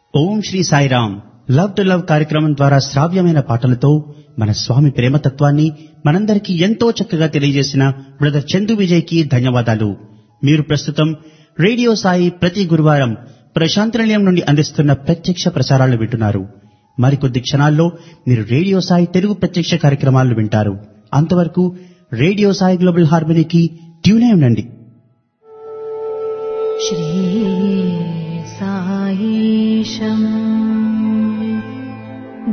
Om Shri Sairam love to love కార్యక్రమం ద్వారా శ్రావ్యమైన పాటలతో మన స్వామి ప్రేమతత్వాన్ని మనందరికీ ఎంతో చక్కగా తెలియజేసిన బ్రదర్ చందు విజయ్ కి ధన్యవాదాలు మీరు ప్రస్తుతం రేడియో సాయి ప్రతి గురువారం ప్రశాంతి నిలయం నుండి అందిస్తున్న ప్రత్యక్ష ప్రసారాలు వింటున్నారు మరికొద్ది క్షణాల్లో మీరు రేడియో సాయి తెలుగు ప్రత్యక్ష కార్యక్రమాలు వింటారు అంతవరకు రేడియో సాయి గ్లోబల్ హార్మనీకి ట్యూనే ఉండండి श्रीसायीशम्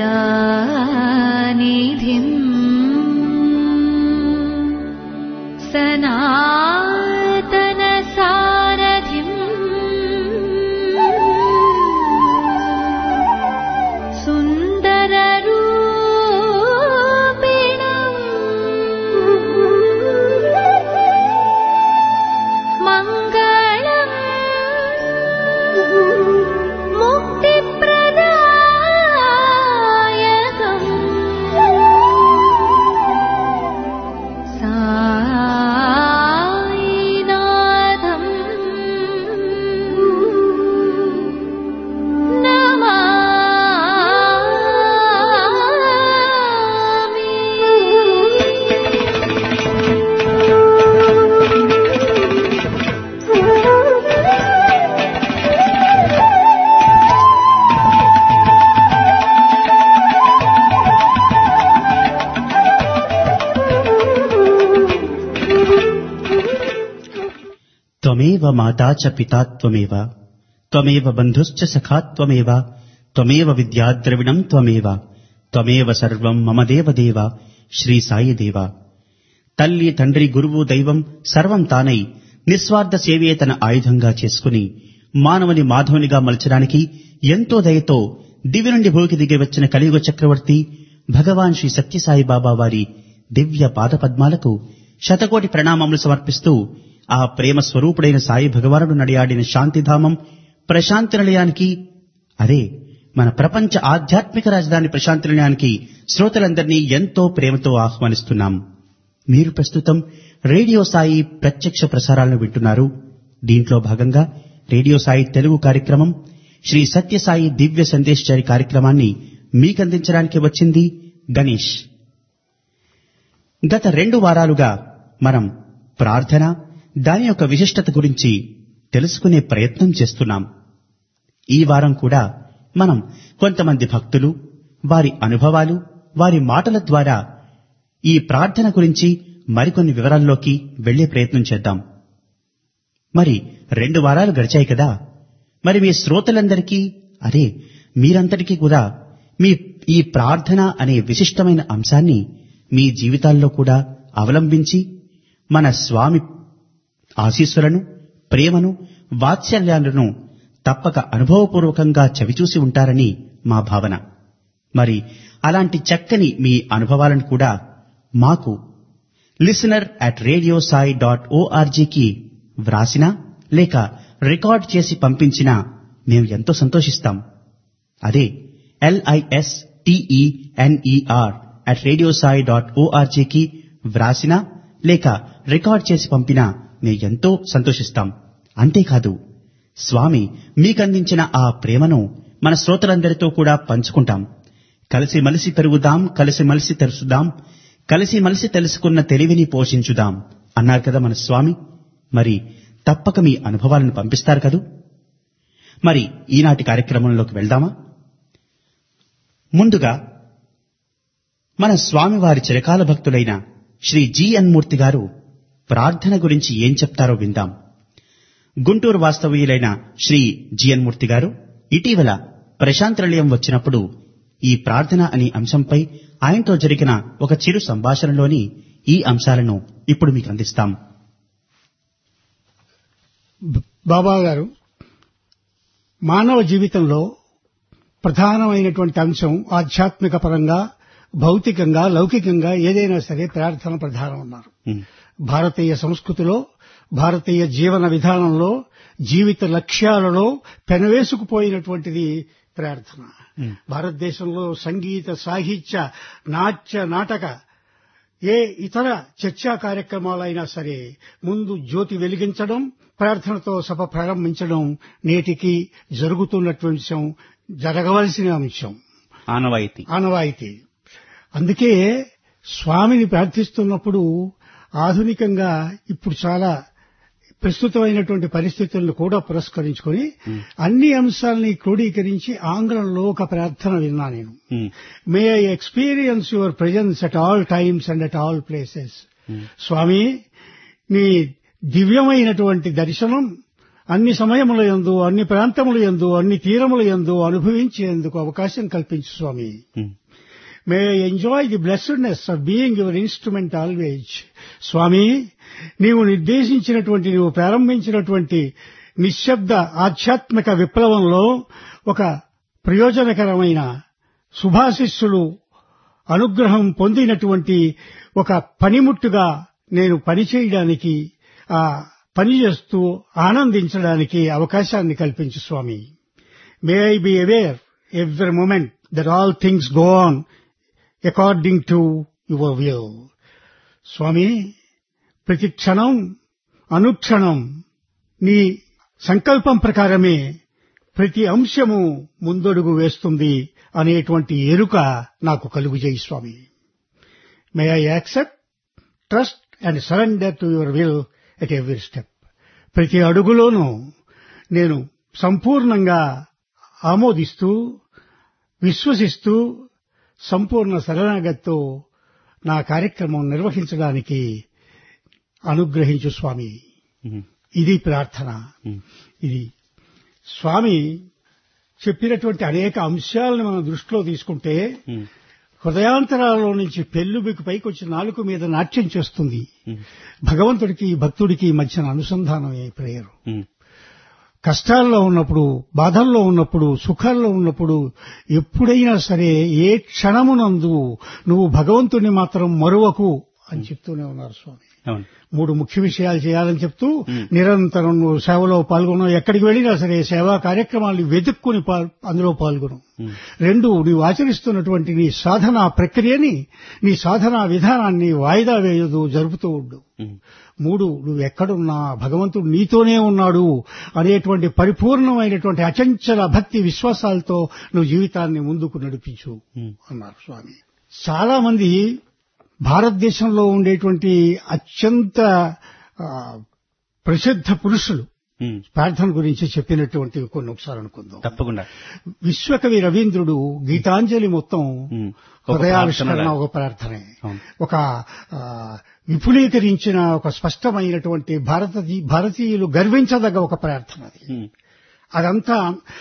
दयानिधिम् सनातनसारथिम् सुन्दररूपिणम् मङ्गलम् मुक्तिप्रदायकम् सायिनाथम् త్వమేవ మాతా చ పితా త్వమేవ త్వమేవ బంధుశ్చ సఖా త్వమేవ త్వమేవ విద్యాద్రవిణం త్వమేవ త్వమేవ సర్వం మమ దేవదేవ శ్రీ సాయి దేవ తల్లి తండ్రి గురువు దైవం సర్వం తానై నిస్వార్థ సేవే తన ఆయుధంగా చేసుకుని మానవుని మాధవునిగా మలచడానికి ఎంతో దయతో దివి నుండి భూమికి దిగి వచ్చిన కలియుగ చక్రవర్తి భగవాన్ శ్రీ సత్యసాయి బాబా వారి దివ్య పాదపద్మాలకు శతకోటి ప్రణామములు సమర్పిస్తూ ఆ ప్రేమ స్వరూపుడైన సాయి భగవానుడు నడియాడిన శాంతిధామం ప్రశాంతి నిలయానికి అదే మన ప్రపంచ ఆధ్యాత్మిక రాజధాని ప్రశాంతి నిలయానికి శ్రోతలందరినీ ఎంతో ప్రేమతో ఆహ్వానిస్తున్నాం మీరు ప్రస్తుతం రేడియో సాయి ప్రత్యక్ష ప్రసారాలను వింటున్నారు దీంట్లో భాగంగా రేడియో సాయి తెలుగు కార్యక్రమం శ్రీ సత్యసాయి దివ్య సందేశ్చారి కార్యక్రమాన్ని మీకందించడానికి వచ్చింది గణేష్ గత రెండు వారాలుగా మనం ప్రార్థన దాని యొక్క విశిష్టత గురించి తెలుసుకునే ప్రయత్నం చేస్తున్నాం ఈ వారం కూడా మనం కొంతమంది భక్తులు వారి అనుభవాలు వారి మాటల ద్వారా ఈ ప్రార్థన గురించి మరికొన్ని వివరాల్లోకి వెళ్లే ప్రయత్నం చేద్దాం మరి రెండు వారాలు గడిచాయి కదా మరి మీ శ్రోతలందరికీ అరే మీరంతటికీ కూడా మీ ఈ ప్రార్థన అనే విశిష్టమైన అంశాన్ని మీ జీవితాల్లో కూడా అవలంబించి మన స్వామి ఆశీస్సులను ప్రేమను వాత్సల్యాలను తప్పక అనుభవపూర్వకంగా చవిచూసి ఉంటారని మా భావన మరి అలాంటి చక్కని మీ అనుభవాలను కూడా మాకు listener at radio Sai dot ఓఆర్జీకి వ్రాసినా లేక రికార్డ్ చేసి పంపించినా మేము ఎంతో సంతోషిస్తాం అదే L I S T E N E R at radio Sai dot ఓఆర్జీకి వ్రాసినా లేక రికార్డ్ చేసి పంపినా మేము ఎంతో సంతోషిస్తాం అంతేకాదు స్వామి మీకందించిన ఆ ప్రేమను మన శ్రోతలందరితో కూడా పంచుకుంటాం కలిసి మలిసి పెరుగుదాం కలిసి మలిసి తెరుసుదాం కలిసి మలిసి తెలుసుకున్న తెలివిని పోషించుదాం అన్నారు కదా మన స్వామి మరి తప్పక మీ అనుభవాలను పంపిస్తారు కదూ మరి ఈనాటి కార్యక్రమంలోకి వెళ్దామా ముందుగా మన స్వామివారి చిరకాల భక్తులైన శ్రీ జిఎన్ మూర్తి గారు ప్రార్థన గురించి ఏం చెప్తారో విందాం గుంటూరు వాస్తవ్యులైన శ్రీ జిఎన్ మూర్తి గారు ఇటీవల ప్రశాంత్ నిలయం వచ్చినప్పుడు ఈ ప్రార్థన అనే అంశంపై ఆయనతో జరిగిన ఒక చిరు సంభాషణలోని ఈ అంశాలను ఇప్పుడు మీకు అందిస్తాం బాబా గారు మానవ జీవితంలో ప్రధానమైనటువంటి అంశం ఆధ్యాత్మిక పరంగా భౌతికంగా లౌకికంగా ఏదైనా సరే ప్రార్థన ప్రధానం ఉన్నారు ఉమ్, భారతీయ సంస్కృతిలో భారతీయ జీవన విధానంలో జీవిత లక్ష్యాలలో పెనవేసుకుపోయినటువంటిది ప్రార్థన భారతదేశంలో సంగీత సాహిత్య నాట్య నాటక ఏ ఇతర చర్చా కార్యక్రమాలైనా సరే ముందు జ్యోతి వెలిగించడం ప్రార్థనతో సభ ప్రారంభించడం నేటికి జరుగుతున్నటువంటి అంశం జరగవలసిన అంశం ఆనవాయితీ ఆనవాయితీ అందుకే స్వామిని ప్రార్థిస్తున్నప్పుడు ఆధునికంగా ఇప్పుడు చాలా ప్రస్తుతమైనటువంటి పరిస్థితులను కూడా పురస్కరించుకొని అన్ని అంశాలని క్రోడీకరించి ఆంగ్లంలో ఒక ప్రార్థన విన్నా నేను um, may I experience your presence at all times and at all places స్వామి నీ దివ్యమైనటువంటి దర్శనం అన్ని సమయముల యందు అన్ని ప్రాంతముల యందు అన్ని తీరముల యందు అనుభవించేందుకు అవకాశం కల్పించు స్వామి um, may I enjoy the blessedness of being your instrument always స్వామి నీవు నిర్దేశించినటువంటి నీవు ప్రారంభించినటువంటి నిశ్శబ్ద ఆధ్యాత్మిక విప్లవంలో ఒక ప్రయోజనకరమైన శుభాశిస్సులు అనుగ్రహం పొందినటువంటి ఒక పనిముట్టుగా నేను పనిచేయడానికి ఆ పని చేస్తూ ఆనందించడానికి అవకాశాన్ని కల్పించు స్వామి may I be aware every moment that all things go on according to your view స్వామి ప్రతి క్షణం అనుక్షణం నీ సంకల్పం ప్రకారమే ప్రతి అంశము ముందడుగు వేస్తుంది అనేటువంటి ఎరుక నాకు కలుగు చేయి స్వామి may I accept trust and surrender to your will at every step ప్రతి అడుగులోనూ నేను సంపూర్ణంగా ఆమోదిస్తూ విశ్వసిస్తూ సంపూర్ణ శరణాగతితో నా కార్యక్రమం నిర్వహించడానికి అనుగ్రహించు స్వామి ఉమ్, ఇది ప్రార్థన ఉమ్, ఇది స్వామి చెప్పినటువంటి అనేక అంశాలను మనం దృష్టిలో తీసుకుంటే ఉమ్, హృదయాంతరాలలో నుంచి పెళ్ళుబికి పైకి వచ్చి నాలుగు మీద నాట్యం చేస్తుంది ఉమ్, భగవంతుడికి భక్తుడికి మధ్యన అనుసంధానమే ప్రేయరు ఉమ్, కష్టాల్లో ఉన్నప్పుడు బాధల్లో ఉన్నప్పుడు సుఖాల్లో ఉన్నప్పుడు ఎప్పుడైనా సరే ఏ క్షణమునందు నువ్వు భగవంతుని మాత్రం మరువకు అని చెప్తూనే ఉన్నారు స్వామి అవును మూడు ముఖ్య విషయాలు చేయాలని చెప్తూ మ్. నిరంతరం నువ్వు సేవలో పాల్గొనవు ఎక్కడికి వెళ్ళినా సరే సేవా కార్యక్రమాలు వెతుక్కుని పాల్- అందులో పాల్గొను ఉమ్, రెండు నీవు ఆచరిస్తున్నటువంటి నీ సాధనా ప్రక్రియని నీ సాధనా విధానాన్ని వాయిదా వేయదు జరుపుతూ ఉండు ఉమ్, మూడు నువ్వు ఎక్కడున్నా భగవంతుడు నీతోనే ఉన్నాడు అనేటువంటి పరిపూర్ణమైనటువంటి అచంచల భక్తి విశ్వాసాలతో నువ్వు జీవితాన్ని ముందుకు నడిపించు ఉమ్, అన్నారు స్వామి చాలా మంది భారతదేశంలో ఉండేటువంటి అత్యంత ఆ, ప్రసిద్ధ పురుషులు ఉమ్, ప్రార్థన గురించి చెప్పినటువంటి కొన్ని ఒకసారి అనుకుందాం తప్పకుండా విశ్వకవి రవీంద్రుడు గీతాంజలి మొత్తం ఉమ్, ఒక హృదయావిష్కరణ ప్రార్థనలా. ఒక ప్రార్థనే అవును. ఒక ఆ, విపులీకరించిన ఒక స్పష్టమైనటువంటి భారత భారతీయులు గర్వించదగ్గ ఒక ప్రార్థన అది ఉమ్, అదంతా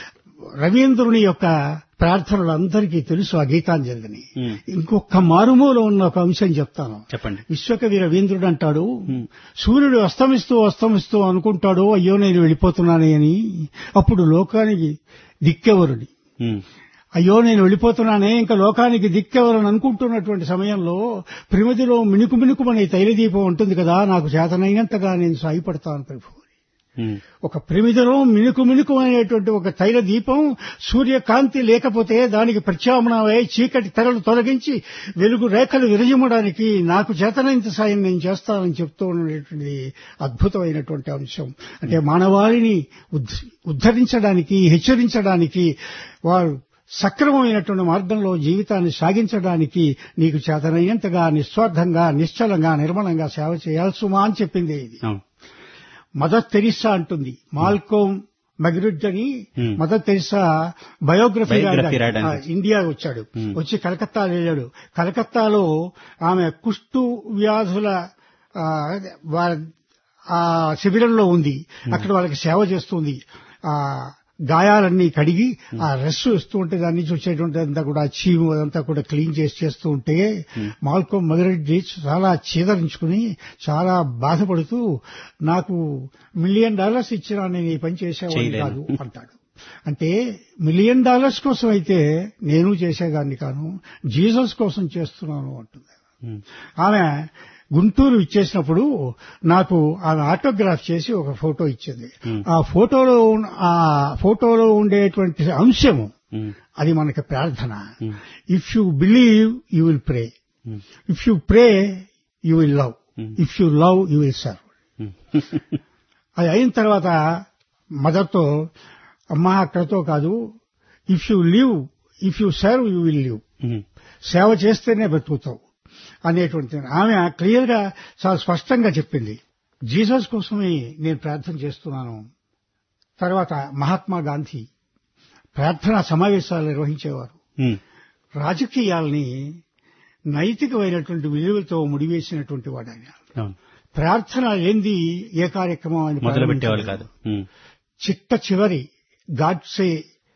రవీంద్రుని యొక్క ప్రార్థనలు అందరికీ తెలుసు ఆ గీతాంజలిని ఉమ్, ఇంకొక మారుమూల ఉన్న ఒక అంశం చెప్తాను చెప్పండి విశ్వకవి రవీంద్రుడు అంటాడు ఉమ్, సూర్యుడు అస్తమిస్తూ అస్తమిస్తూ అనుకుంటాడు అయ్యో నేను వెళ్ళిపోతున్నానే అని అప్పుడు లోకానికి దిక్కెవరుని ఉమ్, అయ్యో నేను వెళ్ళిపోతున్నానే ఇంకా లోకానికి దిక్కెవరని అనుకుంటున్నటువంటి సమయంలో ప్రిమదిలో మిణుకు మిణుకుమనే తైలదీపం ఉంటుంది కదా నాకు చేతనైనంతగా నేను సాయపడతాను ప్రభు ఉమ్, ఒక ప్రమిదలో మిణుకు మిణుకు అనేటువంటి ఒక తైల దీపం సూర్యకాంతి లేకపోతే దానికి ప్రత్యామ్నాయ చీకటి తెరలు తొలగించి వెలుగు రేఖలు విరజిమ్మడానికి నాకు చేతనైనంత సాయం నేను చేస్తానని చెప్తూ ఉన్నటువంటి అద్భుతమైనటువంటి అంశం అంటే మానవాళిని ఉద్ధ- ఉద్ధరించడానికి హెచ్చరించడానికి వారు సక్రమమైనటువంటి మార్గంలో జీవితాన్ని సాగించడానికి నీకు చేతనైనంతగా నిస్వార్థంగా నిశ్చలంగా నిర్మలంగా సేవ చేయాల్సుమా అని చెప్పింది ఇది అవును మదర్ తెరిసా అంటుంది మాల్కోమ్ మగ్రిడ్ అని Hmm. Mother Teresa biography Biography రాయడానికి, రాయడానికి. ఆ, ఇండియా వచ్చాడు Hmm. వచ్చి కలకత్తా వెళ్ళాడు కలకత్తాలో ఆమె కుష్టు వ్యాధుల ఆ, వా- ఆ శిబిరంలో ఉంది అక్కడ వాళ్ళకి సేవ చేస్తుంది ఆ గాయాలన్నీ కడిగి ఆ రెస్ట్ ఇస్తూ ఉంటే దాని నుంచి వచ్చేటువంటి అంతా కూడా చీము అదంతా కూడా క్లీన్ చేసి చేస్తూ ఉంటే మాల్కోమ్ మగరెడ్డి చాలా చీదరించుకుని చాలా బాధపడుతూ నాకు మిలియన్ డాలర్స్ ఇచ్చినా నేను ఈ పని చేసేవాడిని చేయలేను. కాదు అంటాడు అంటే మిలియన్ డాలర్స్ కోసం అయితే నేను చేసేదాన్ని కాను జీసస్ కోసం చేస్తున్నాను అంటుంది ఉమ్, ఆమె గుంటూరు ఇచ్చేసినప్పుడు నాకు ఆమె ఆటోగ్రాఫ్ చేసి ఒక ఫోటో ఇచ్చింది Hmm. ఆ ఫోటోలో ఉన్న- ఆ ఫోటోలో ఉండేటువంటి అంశము ఉమ్, అది మనకి ప్రార్థన Hmm. If you believe you will pray um, if you pray you will love Hmm. If you love you will serve um, అది అయిన తర్వాత మదర్తో అమ్మా అక్కడతో కాదు if you live if you serve you will live um, సేవ చేస్తేనే బతుకుతావు అనేటువంటి ఆమె క్లియర్ గా చాలా స్పష్టంగా చెప్పింది జీసస్ కోసమే నేను ప్రార్థన చేస్తున్నాను తర్వాత మహాత్మా గాంధీ ప్రార్థనా సమావేశాలు నిర్వహించేవారు ఉమ్, రాజకీయాల్ని నైతికమైనటువంటి విలువలతో ముడివేసినటువంటి వాడు ఆయన అవును ప్రార్థన ఏంది ఏ కార్యక్రమం అని మొదలు పెట్టేవాళ్ళు ప్రారంభించలేదు. కాదు ఉమ్, చిట్ట చివరి గాడ్సే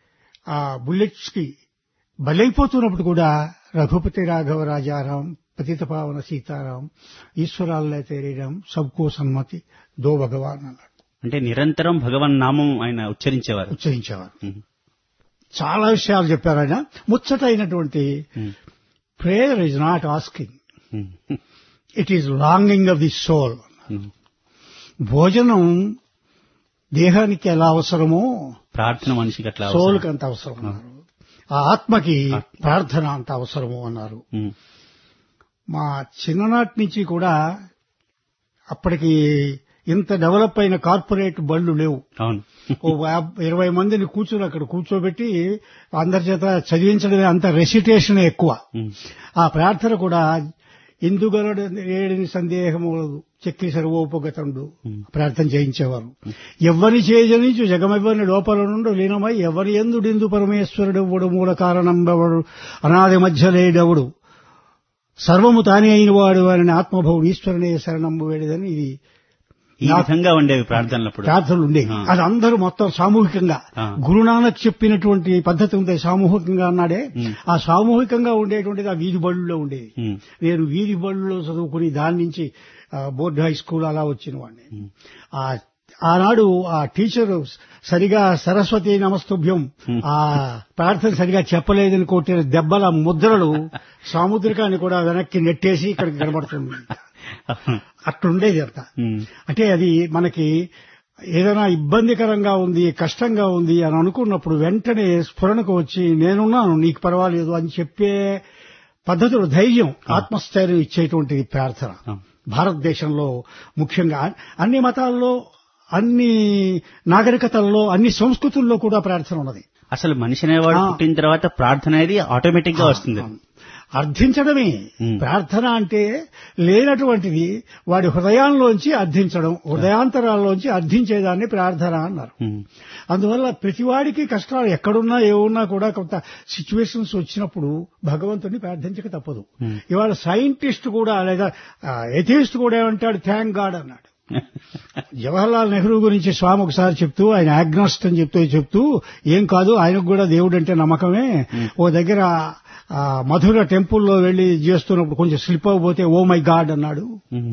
ఆ బుల్లెట్స్ కి బలైపోతున్నప్పుడు కూడా రఘుపతి రాఘవ రాజారాం పతిత పావన సీతారాం ఈశ్వరాల్లో తేరీరాం సబ్కో సన్మతి దో భగవాన్ అన్నాడు అంటే నిరంతరం భగవన్ నామం ఆయన ఉచ్చరించేవారు ఉచ్చరించేవారు ఉమ్, చాలా విషయాలు చెప్పారు ఆయన ముచ్చటైనటువంటి um, prayer is not asking um, it is longing of the soul um. భోజనం దేహానికి ఎలా అవసరమో ప్రార్థన మనిషికి అట్లా అవసరం. సోల్కి అంత అవసరం అన్నారు ఆ ఆత్మకి ప్రార్థన అంత అవసరము అన్నారు ఉమ్, మా చిన్ననాటి నుంచి కూడా అప్పటికి ఇంత డెవలప్ అయిన కార్పొరేట్ బళ్ళు లేవు అవును ఓ యాబ్- ఇరవై మందిని కూర్చొని అక్కడ కూర్చోబెట్టి అందరి చేత చదివించడమే అంత రెసిటేషన్ ఎక్కువ ఉమ్, ఆ ప్రార్థన కూడా ఇందుగలడు ఏడిని సందేహము చక్రి సర్వోపగతండు ప్రార్థన చేయించేవారు ఎవరి చేజనించు జగమెవ్వని లోపల నుండి లీనమై ఎవరి ఎందుడిందు పరమేశ్వరుడు ఎవడు మూల కారణంబవడు అనాది మధ్యలేడవుడు సర్వము తానే అయిన వాడు వారిని ఆత్మభవుడు ఈశ్వరునే శరణంబు వేడిదని ఇది ఈ విధంగా ఉండేవి ప్రార్థనలప్పుడు ప్రార్థనలు ఉండేవి ఆ. అది అందరూ మొత్తం సామూహికంగా ఆ. గురునానక్ చెప్పినటువంటి పద్ధతి ఉంది సామూహికంగా అన్నాడే ఉమ్. ఆ సామూహికంగా ఉండేటువంటిది ఆ వీధి బళ్ళలో ఉండేది ఉమ్, నేను వీధి బళ్ళలో చదువుకుని దాని నుంచి ఆ, బోర్డ్ హై స్కూల్ అలా వచ్చిన వాడిని ఉమ్, ఆ ఆనాడు ఆ టీచర్ సరిగా సరస్వతి నమస్తుభ్యం Hmm. ఆ ప్రార్థన సరిగా చెప్పలేదని కొట్టిన దెబ్బల ముద్రలు సాముద్రికాన్ని కూడా వెనక్కి నెట్టేసి ఇక్కడికి కనబడుతుంది అట్లుండేది అంతా ఉమ్, అంటే అది మనకి ఏదైనా ఇబ్బందికరంగా ఉంది కష్టంగా ఉంది అని అనుకున్నప్పుడు వెంటనే స్ఫురణకు వచ్చి నేనున్నాను నీకు పర్వాలేదు అని చెప్పే పద్ధతులు ధైర్యం ఆత్మస్థైర్యం ఇచ్చేటువంటిది ప్రార్థన ఆ. భారతదేశంలో ముఖ్యంగా అన్ని మతాల్లో అన్ని నాగరికతల్లో అన్ని సంస్కృతుల్లో కూడా ప్రార్థన ఉన్నది అసలు మనిషి అనేవాడు ఆ. పుట్టిన తర్వాత ప్రార్థన అనేది ఆటోమేటిక్ గా వస్తుంది అర్థించడమే ఉమ్. ప్రార్థన అంటే లేనటువంటిది వాడి హృదయాల్లోంచి అర్థించడం హృదయాంతరాల్లోంచి అర్థించేదాన్ని ప్రార్థన అన్నారు ఉమ్, అందువల్ల ప్రతివాడికి కష్టాలు ఎక్కడున్నా ఏమున్నా కూడా కొంత సిచ్యువేషన్స్ వచ్చినప్పుడు భగవంతుని ప్రార్థించక తప్పదు Hmm. ఇవాళ సైంటిస్ట్ కూడా లేదా ఎథిస్ట్ కూడా ఏమంటాడు థ్యాంక్ గాడ్ అన్నాడు జవహర్లాల్ నెహ్రూ గురించి స్వామి ఒకసారి చెప్తూ ఆయన ఆగ్నోస్ట్ అని చెప్తూ చెప్తూ ఏం కాదు ఆయనకు కూడా దేవుడు అంటే నమ్మకమే ఓ దగ్గర ఆ, మధుర టెంపుల్లో వెళ్లి చేస్తున్నప్పుడు కొంచెం స్లిప్ అవ్వబోతే ఓ మై గాడ్ అన్నాడు ఉమ్,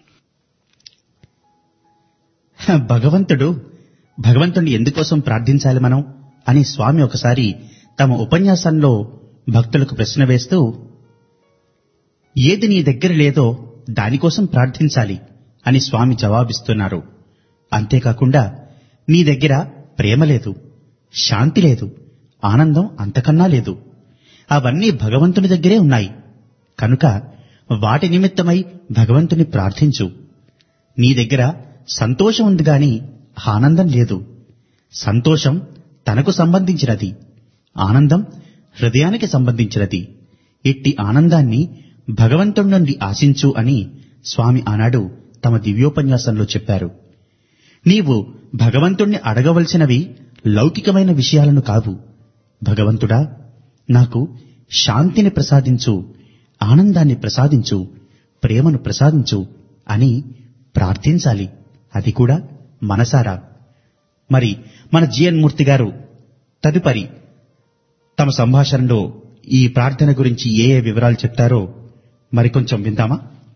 భగవంతుడు భగవంతుడిని ఎందుకోసం ప్రార్థించాలి మనం అని స్వామి ఒకసారి తమ ఉపన్యాసంలో భక్తులకు ప్రశ్న వేస్తూ ఏది నీ దగ్గర లేదో దానికోసం ప్రార్థించాలి అని స్వామి జవాబిస్తున్నారు అంతేకాకుండా నీ దగ్గర ప్రేమ లేదు శాంతి లేదు ఆనందం అంతకన్నా లేదు అవన్నీ భగవంతుని దగ్గరే ఉన్నాయి కనుక వాటి నిమిత్తమై భగవంతుని ప్రార్థించు నీ దగ్గర సంతోషం ఉంది గాని ఆనందం లేదు సంతోషం తనకు సంబంధించినది ఆనందం హృదయానికి సంబంధించినది ఇట్టి ఆనందాన్ని భగవంతుడి నుండి ఆశించు అని స్వామి ఆనాడు తమ దివ్యోపన్యాసంలో చెప్పారు నీవు భగవంతుణ్ణి అడగవలసినవి లౌకికమైన విషయాలను కావు భగవంతుడా నాకు శాంతిని ప్రసాదించు ఆనందాన్ని ప్రసాదించు ప్రేమను ప్రసాదించు అని ప్రార్థించాలి అది కూడా మనసారా మరి మన జిఎన్ మూర్తి గారు తదుపరి తమ సంభాషణలో ఈ ప్రార్థన గురించి ఏ ఏ వివరాలు చెప్తారో మరి కొంచెం విందామా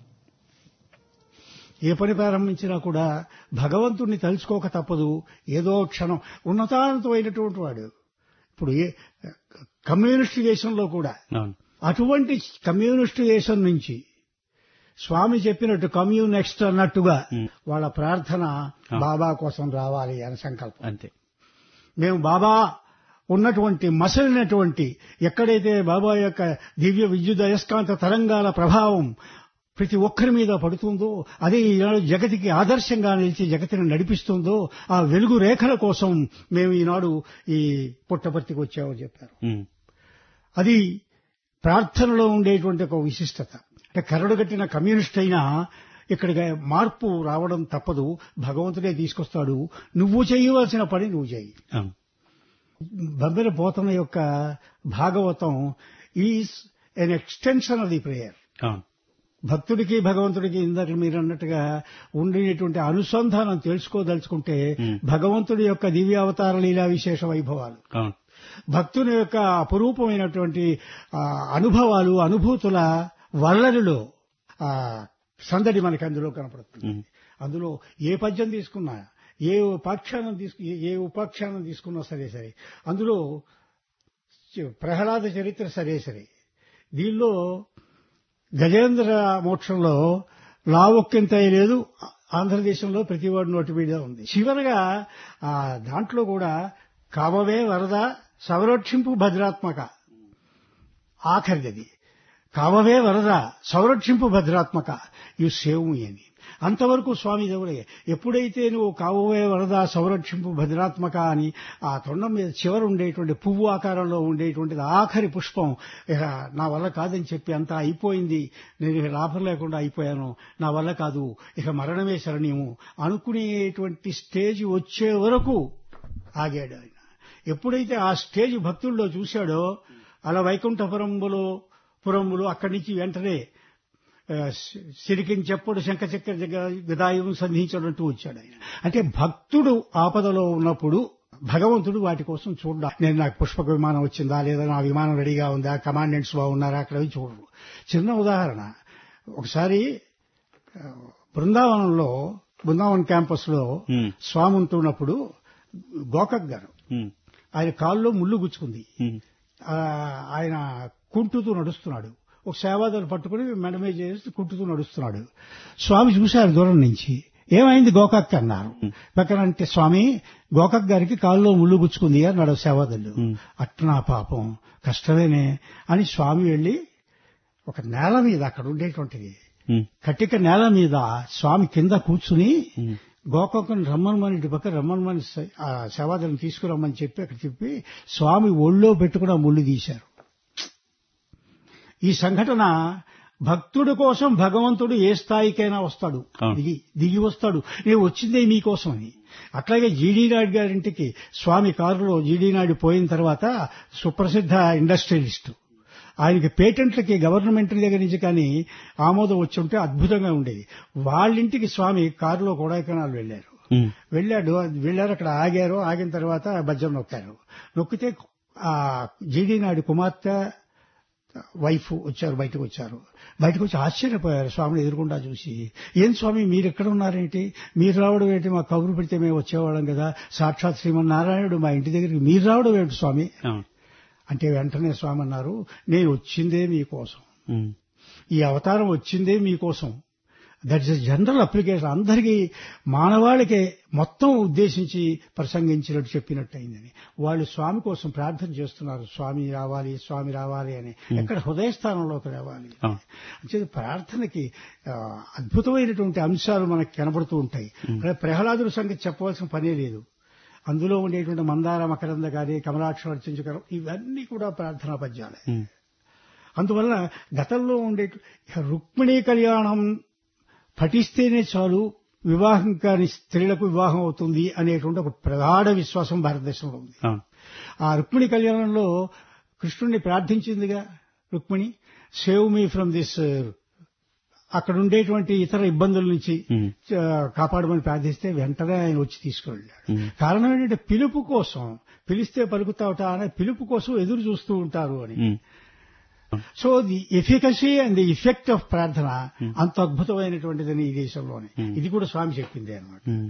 ఏ పని ప్రారంభించినా కూడా భగవంతుణ్ణి తలుచుకోక తప్పదు ఏదో క్షణం ఉన్నతానంతమైనటువంటి వాడు ఇప్పుడు ఏ కమ్యూనిస్ట్ దేశంలో కూడా అవును అటువంటి కమ్యూనిస్ట్ దేశం నుంచి స్వామి చెప్పినట్టు కమ్యూన్ నెక్స్ట్ అన్నట్టుగా Hmm. వాళ్ళ ప్రార్థన Ah. బాబా కోసం రావాలి అని సంకల్పం అంతే మేము బాబా ఉన్నటువంటి మసలినటువంటి ఎక్కడైతే బాబా యొక్క దివ్య విద్యుత్ అయస్కాంత తరంగాల ప్రభావం ప్రతి ఒక్కరి మీద పడుతుందో అదే ఈనాడు జగతికి ఆదర్శంగా నిలిచి జగతిని నడిపిస్తుందో ఆ వెలుగు రేఖల కోసం మేము ఈనాడు ఈ పుట్టపర్తికి వచ్చామని చెప్పారు ఉమ్, అది ప్రార్థనలో ఉండేటువంటి ఒక విశిష్టత అంటే కరడుగట్టిన కమ్యూనిస్ట్ అయినా ఇక్కడికి మార్పు రావడం తప్పదు భగవంతుడే తీసుకొస్తాడు నువ్వు చేయవలసిన పని నువ్వు చేయి అవును. బొమ్మెల పోతన యొక్క Bhagavatam is an extension of the prayer అవును. భక్తుడికి భగవంతుడికి ఇందాక మీరు అన్నట్టుగా ఉండేటువంటి అనుసంధానం తెలుసుకోదలుచుకుంటే Hmm. భగవంతుడి యొక్క దివ్యావతార లీలా విశేష వైభవాలు అవును. భక్తుని యొక్క అపురూపమైనటువంటి ఆ, అనుభవాలు అనుభూతుల వల్లరిలో ఆ సందడి మనకి అందులో కనపడుతుంది ఉమ్, అందులో ఏ పద్యం తీసుకున్నా ఏ ఉపాఖ్యానం తీసుకు ఏ- ఏ ఉపాఖ్యానం తీసుకున్నా సరే సరే అందులో చ- ప్రహ్లాద చరిత్ర సరే సరే దీనిలో గజేంద్ర మోక్షంలో లావొక్కింత లేదు ఆంధ్రదేశంలో ప్రతివాడు నోటి మీద ఉంది చివరగా ఆ దాంట్లో కూడా కావవే వరద సంరక్షింపు భద్రాత్మక ఆఖరిది కావవే వరద సంరక్షింపు భద్రాత్మక యు సేవ్ మీ అని అంతవరకు స్వామి దేవుడే ఎప్పుడైతే నువ్వు కావవే వరద సంరక్షింపు భద్రాత్మక అని ఆ తొండం మీద చివర ఉండేటువంటి పువ్వు ఆకారంలో ఉండేటువంటిది ఆఖరి పుష్పం ఇక నా వల్ల కాదని చెప్పి అంతా అయిపోయింది నేను ఇక లాభం లేకుండా అయిపోయాను నా వల్ల కాదు ఇక మరణమే శరణ్యము అనుకునేటువంటి స్టేజ్ వచ్చే వరకు ఆగాడు ఆయన ఎప్పుడైతే ఆ స్టేజ్ భక్తుల్లో చూశాడో అలా వైకుంఠపురంబులో పురంబులు అక్కడి నుంచి వెంటనే ఆ, సిరికించెప్పుడు శంఖచక్ర గదాయం సంధించడంటూ వచ్చాడు ఆయన అంటే భక్తుడు ఆపదలో ఉన్నప్పుడు భగవంతుడు వాటి కోసం చూడ నేను నాకు పుష్పక విమానం వచ్చిందా లేదా నా విమానం రెడీగా ఉందా కమాండెంట్స్ బాగున్నారా అక్కడ అవి చూడరు చిన్న ఉదాహరణ ఒకసారి ఆ, బృందావనంలో బృందావన్ క్యాంపస్ లో ఉమ్, స్వామి ఉంటున్నప్పుడు గోకక్ గారు ఉమ్, ఆయన కాల్లో ముళ్ళు గుచ్చుకుంది ఉమ్, ఆ, ఆయన కుంటుతూ నడుస్తున్నాడు ఒక సేవాదాలు పట్టుకుని మెడ మీద చేసి కుంటుతూ నడుస్తున్నాడు స్వామి చూశారు దూరం నుంచి ఏమైంది గోకాక్ అన్నారు పక్కన అంటే స్వామి గోకాక్ గారికి కాల్లో ముళ్ళు గుచ్చుకుంది అన్నాడు సేవాదలు Hmm. అట్నా పాపం కష్టమేనే అని స్వామి వెళ్లి ఒక నేల మీద అక్కడ ఉండేటువంటిది ఉమ్, కట్టిక నేల మీద స్వామి కింద కూర్చుని ఉమ్, గోకాకుని రమ్మనమని ఇటు పక్క రమ్మనమని స- ఆ శవాదలను తీసుకురమ్మని చెప్పి అక్కడ చెప్పి స్వామి ఒళ్ళో పెట్టుకుని ఆ ముళ్ళు తీశారు ఈ సంఘటన భక్తుడి కోసం భగవంతుడు ఏ స్థాయికైనా వస్తాడు అవును. దిగి దిగి వస్తాడు నేను వచ్చిందే మీకోసం అని అట్లాగే జీడీ నాయుడు గారింటికి స్వామి కారులో జీడీ నాయుడు పోయిన తర్వాత సుప్రసిద్ధ ఇండస్ట్రియలిస్ట్ ఆయనకి పేటెంట్లకి గవర్నమెంట్ దగ్గర నుంచి కానీ ఆమోదం వచ్చి ఉంటే అద్భుతంగా ఉండేది వాళ్ళింటికి స్వామి కారులో కొడైకెనాల్ వెళ్లారు ఉమ్, వెళ్ళాడు వెళ్ళారు అక్కడ ఆగారు ఆగిన తర్వాత బజ్జం నొక్కారు నొక్కితే ఆ జీడీ నాయుడు కుమార్తె వైఫ్ వచ్చారు బయటకు వచ్చారు బయటకు వచ్చి ఆశ్చర్యపోయారు స్వామిని ఎదురుకుండా చూసి ఏం స్వామి మీరు ఎక్కడ ఉన్నారేంటి మీరు రావడం ఏంటి మా కబురు పెడితే మేము వచ్చేవాళ్ళం కదా సాక్షాత్ శ్రీమన్నారాయణుడు మా ఇంటి దగ్గరికి మీరు రావడం ఏంటి స్వామి అవును. అంటే వెంటనే స్వామి అన్నారు నేను వచ్చిందే మీకోసం ఉమ్, ఈ అవతారం వచ్చిందే మీకోసం దట్ ఇస్ జనరల్ అప్లికేషన్ అందరికీ మానవాళికే మొత్తం ఉద్దేశించి ప్రసంగించినట్టు చెప్పినట్టు అయిందని వాళ్ళు స్వామి కోసం ప్రార్థన చేస్తున్నారు స్వామి రావాలి స్వామి రావాలి అని ఎక్కడ హృదయస్థానంలోకి రావాలి అవును. అంటే ప్రార్థనకి ఆ, అద్భుతమైనటువంటి అంశాలు మనకి కనబడుతూ ఉంటాయి అదే ప్రహ్లాదుడి సంగతి చెప్పవలసిన పనే లేదు అందులో ఉండేటువంటి మందార మకరంద గారి కమలాక్ష వర్చించకరం ఇవన్నీ కూడా ప్రార్థనా పద్యాలే ఉమ్, అందువల్ల గతంలో ఉండే రుక్మిణీ కళ్యాణం పఠిస్తేనే చాలు వివాహం కాని స్త్రీలకు వివాహం అవుతుంది అనేటువంటి ఒక ప్రగాఢ విశ్వాసం భారతదేశంలో ఉంది అవును. ఆ రుక్మిణి కళ్యాణంలో కృష్ణుణ్ణి ప్రార్థించిందిగా Rukmini save me from this అక్కడ ఉండేటువంటి ఇతర ఇబ్బందుల నుంచి ఉమ్, ఆ, కాపాడమని ప్రార్థిస్తే వెంటనే ఆయన వచ్చి తీసుకువెళ్ళాడు ఉమ్, కారణం ఏంటంటే పిలుపు కోసం పిలిస్తే పలుకుతావట అనే పిలుపు కోసం ఎదురు చూస్తూ ఉంటారు అని um, so the efficacy and the effect of ప్రార్థన అంత అద్భుతమైనటువంటిదని ఈ దేశంలోనే Hmm. ఇది కూడా స్వామి చెప్పింది అనమాట ఉమ్,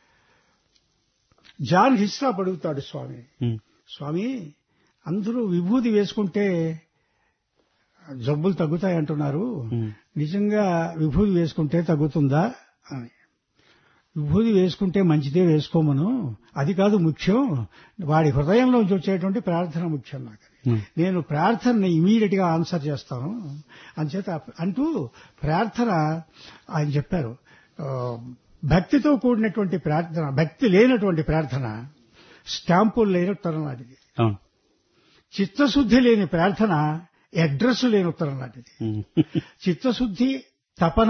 జాన్ హిస్లాప్ అడుగుతాడు స్వామి ఉమ్, స్వామి అందరూ విభూతి వేసుకుంటే జబ్బులు తగ్గుతాయి అంటున్నారు ఉమ్, నిజంగా విభూతి వేసుకుంటే తగ్గుతుందా అని విభూది వేసుకుంటే మంచిదే వేసుకోమను అది కాదు ముఖ్యం వాడి హృదయంలోంచి వచ్చేటువంటి ప్రార్థన ముఖ్యం నాకు Hmm. నేను ప్రార్థనని ఇమీడియట్ గా ఆన్సర్ చేస్తాను అంచేత అంటూ ప్రార్థన ఆయన చెప్పారు ఆ, భక్తితో కూడినటువంటి ప్రార్థన భక్తి లేనటువంటి ప్రార్థన స్టాంపులు లేని ఉత్తరం లాంటిది అవును చిత్తశుద్ధి లేని ప్రార్థన అడ్రస్ లేని ఉత్తరం లాంటిది ఉమ్. చిత్తశుద్ధి తపన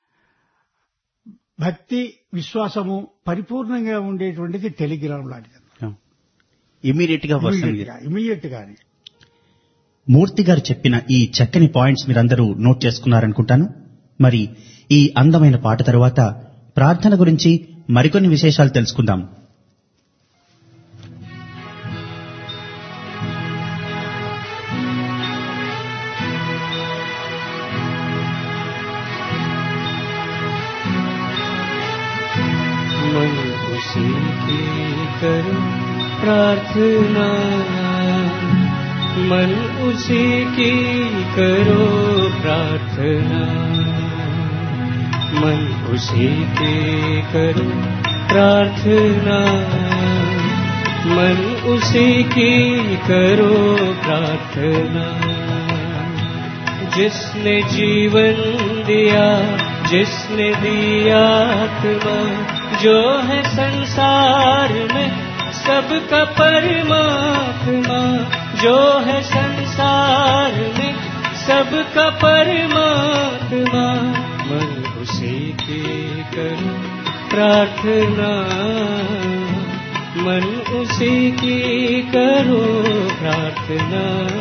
భక్తి విశ్వాసము పరిపూర్ణంగా ఉండేటువంటిది టెలిగ్రామ్ లాంటిది అవును. ఇమీడియట్ గా వస్తుంది ఇమీడియట్ గాని మూర్తి గారు చెప్పిన ఈ చక్కని పాయింట్స్ మీరందరూ నోట్ చేసుకున్నారనుకుంటాను మరి ఈ అందమైన పాట తరువాత ప్రార్థన గురించి మరికొన్ని విశేషాలు తెలుసుకుందాం मन उसी की करो प्रार्थना मन उसी की करो प्रार्थना मन उसी की करो प्रार्थना मन उसी की करो प्रार्थना जिसने जीवन दिया जिसने दिया आत्मा जो है संसार में सबका परमात्मा जो है संसार में सबका परमात्मा मन उसी की करो प्रार्थना मन उसी की करो प्रार्थना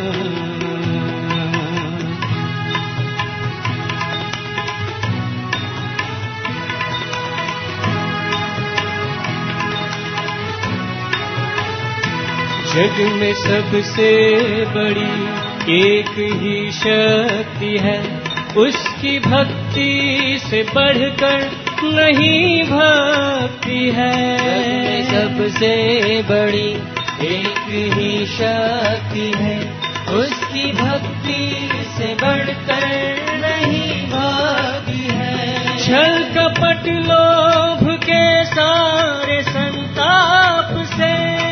जग में सबसे बड़ी एक ही शक्ति है उसकी भक्ति से बढ़कर नहीं भक्ति है सबसे बड़ी एक ही शक्ति है उसकी भक्ति से बढ़कर नहीं भक्ति है छल कपट लोभ के सारे संताप से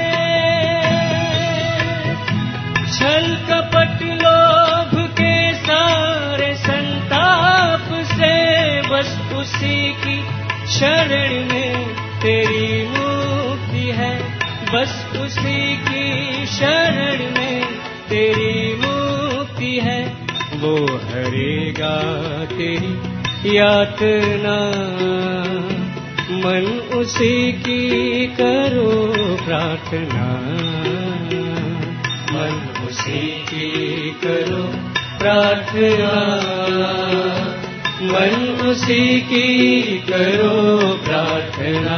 छल कपट लोभ के सारे संताप से बस उसी की शरण में तेरी मुक्ति है बस उसी की शरण में तेरी मुक्ति है वो हरेगा तेरी यातना मन उसी की करो प्रार्थना मन उसी की करो प्रार्थना मन उसी की करो प्रार्थना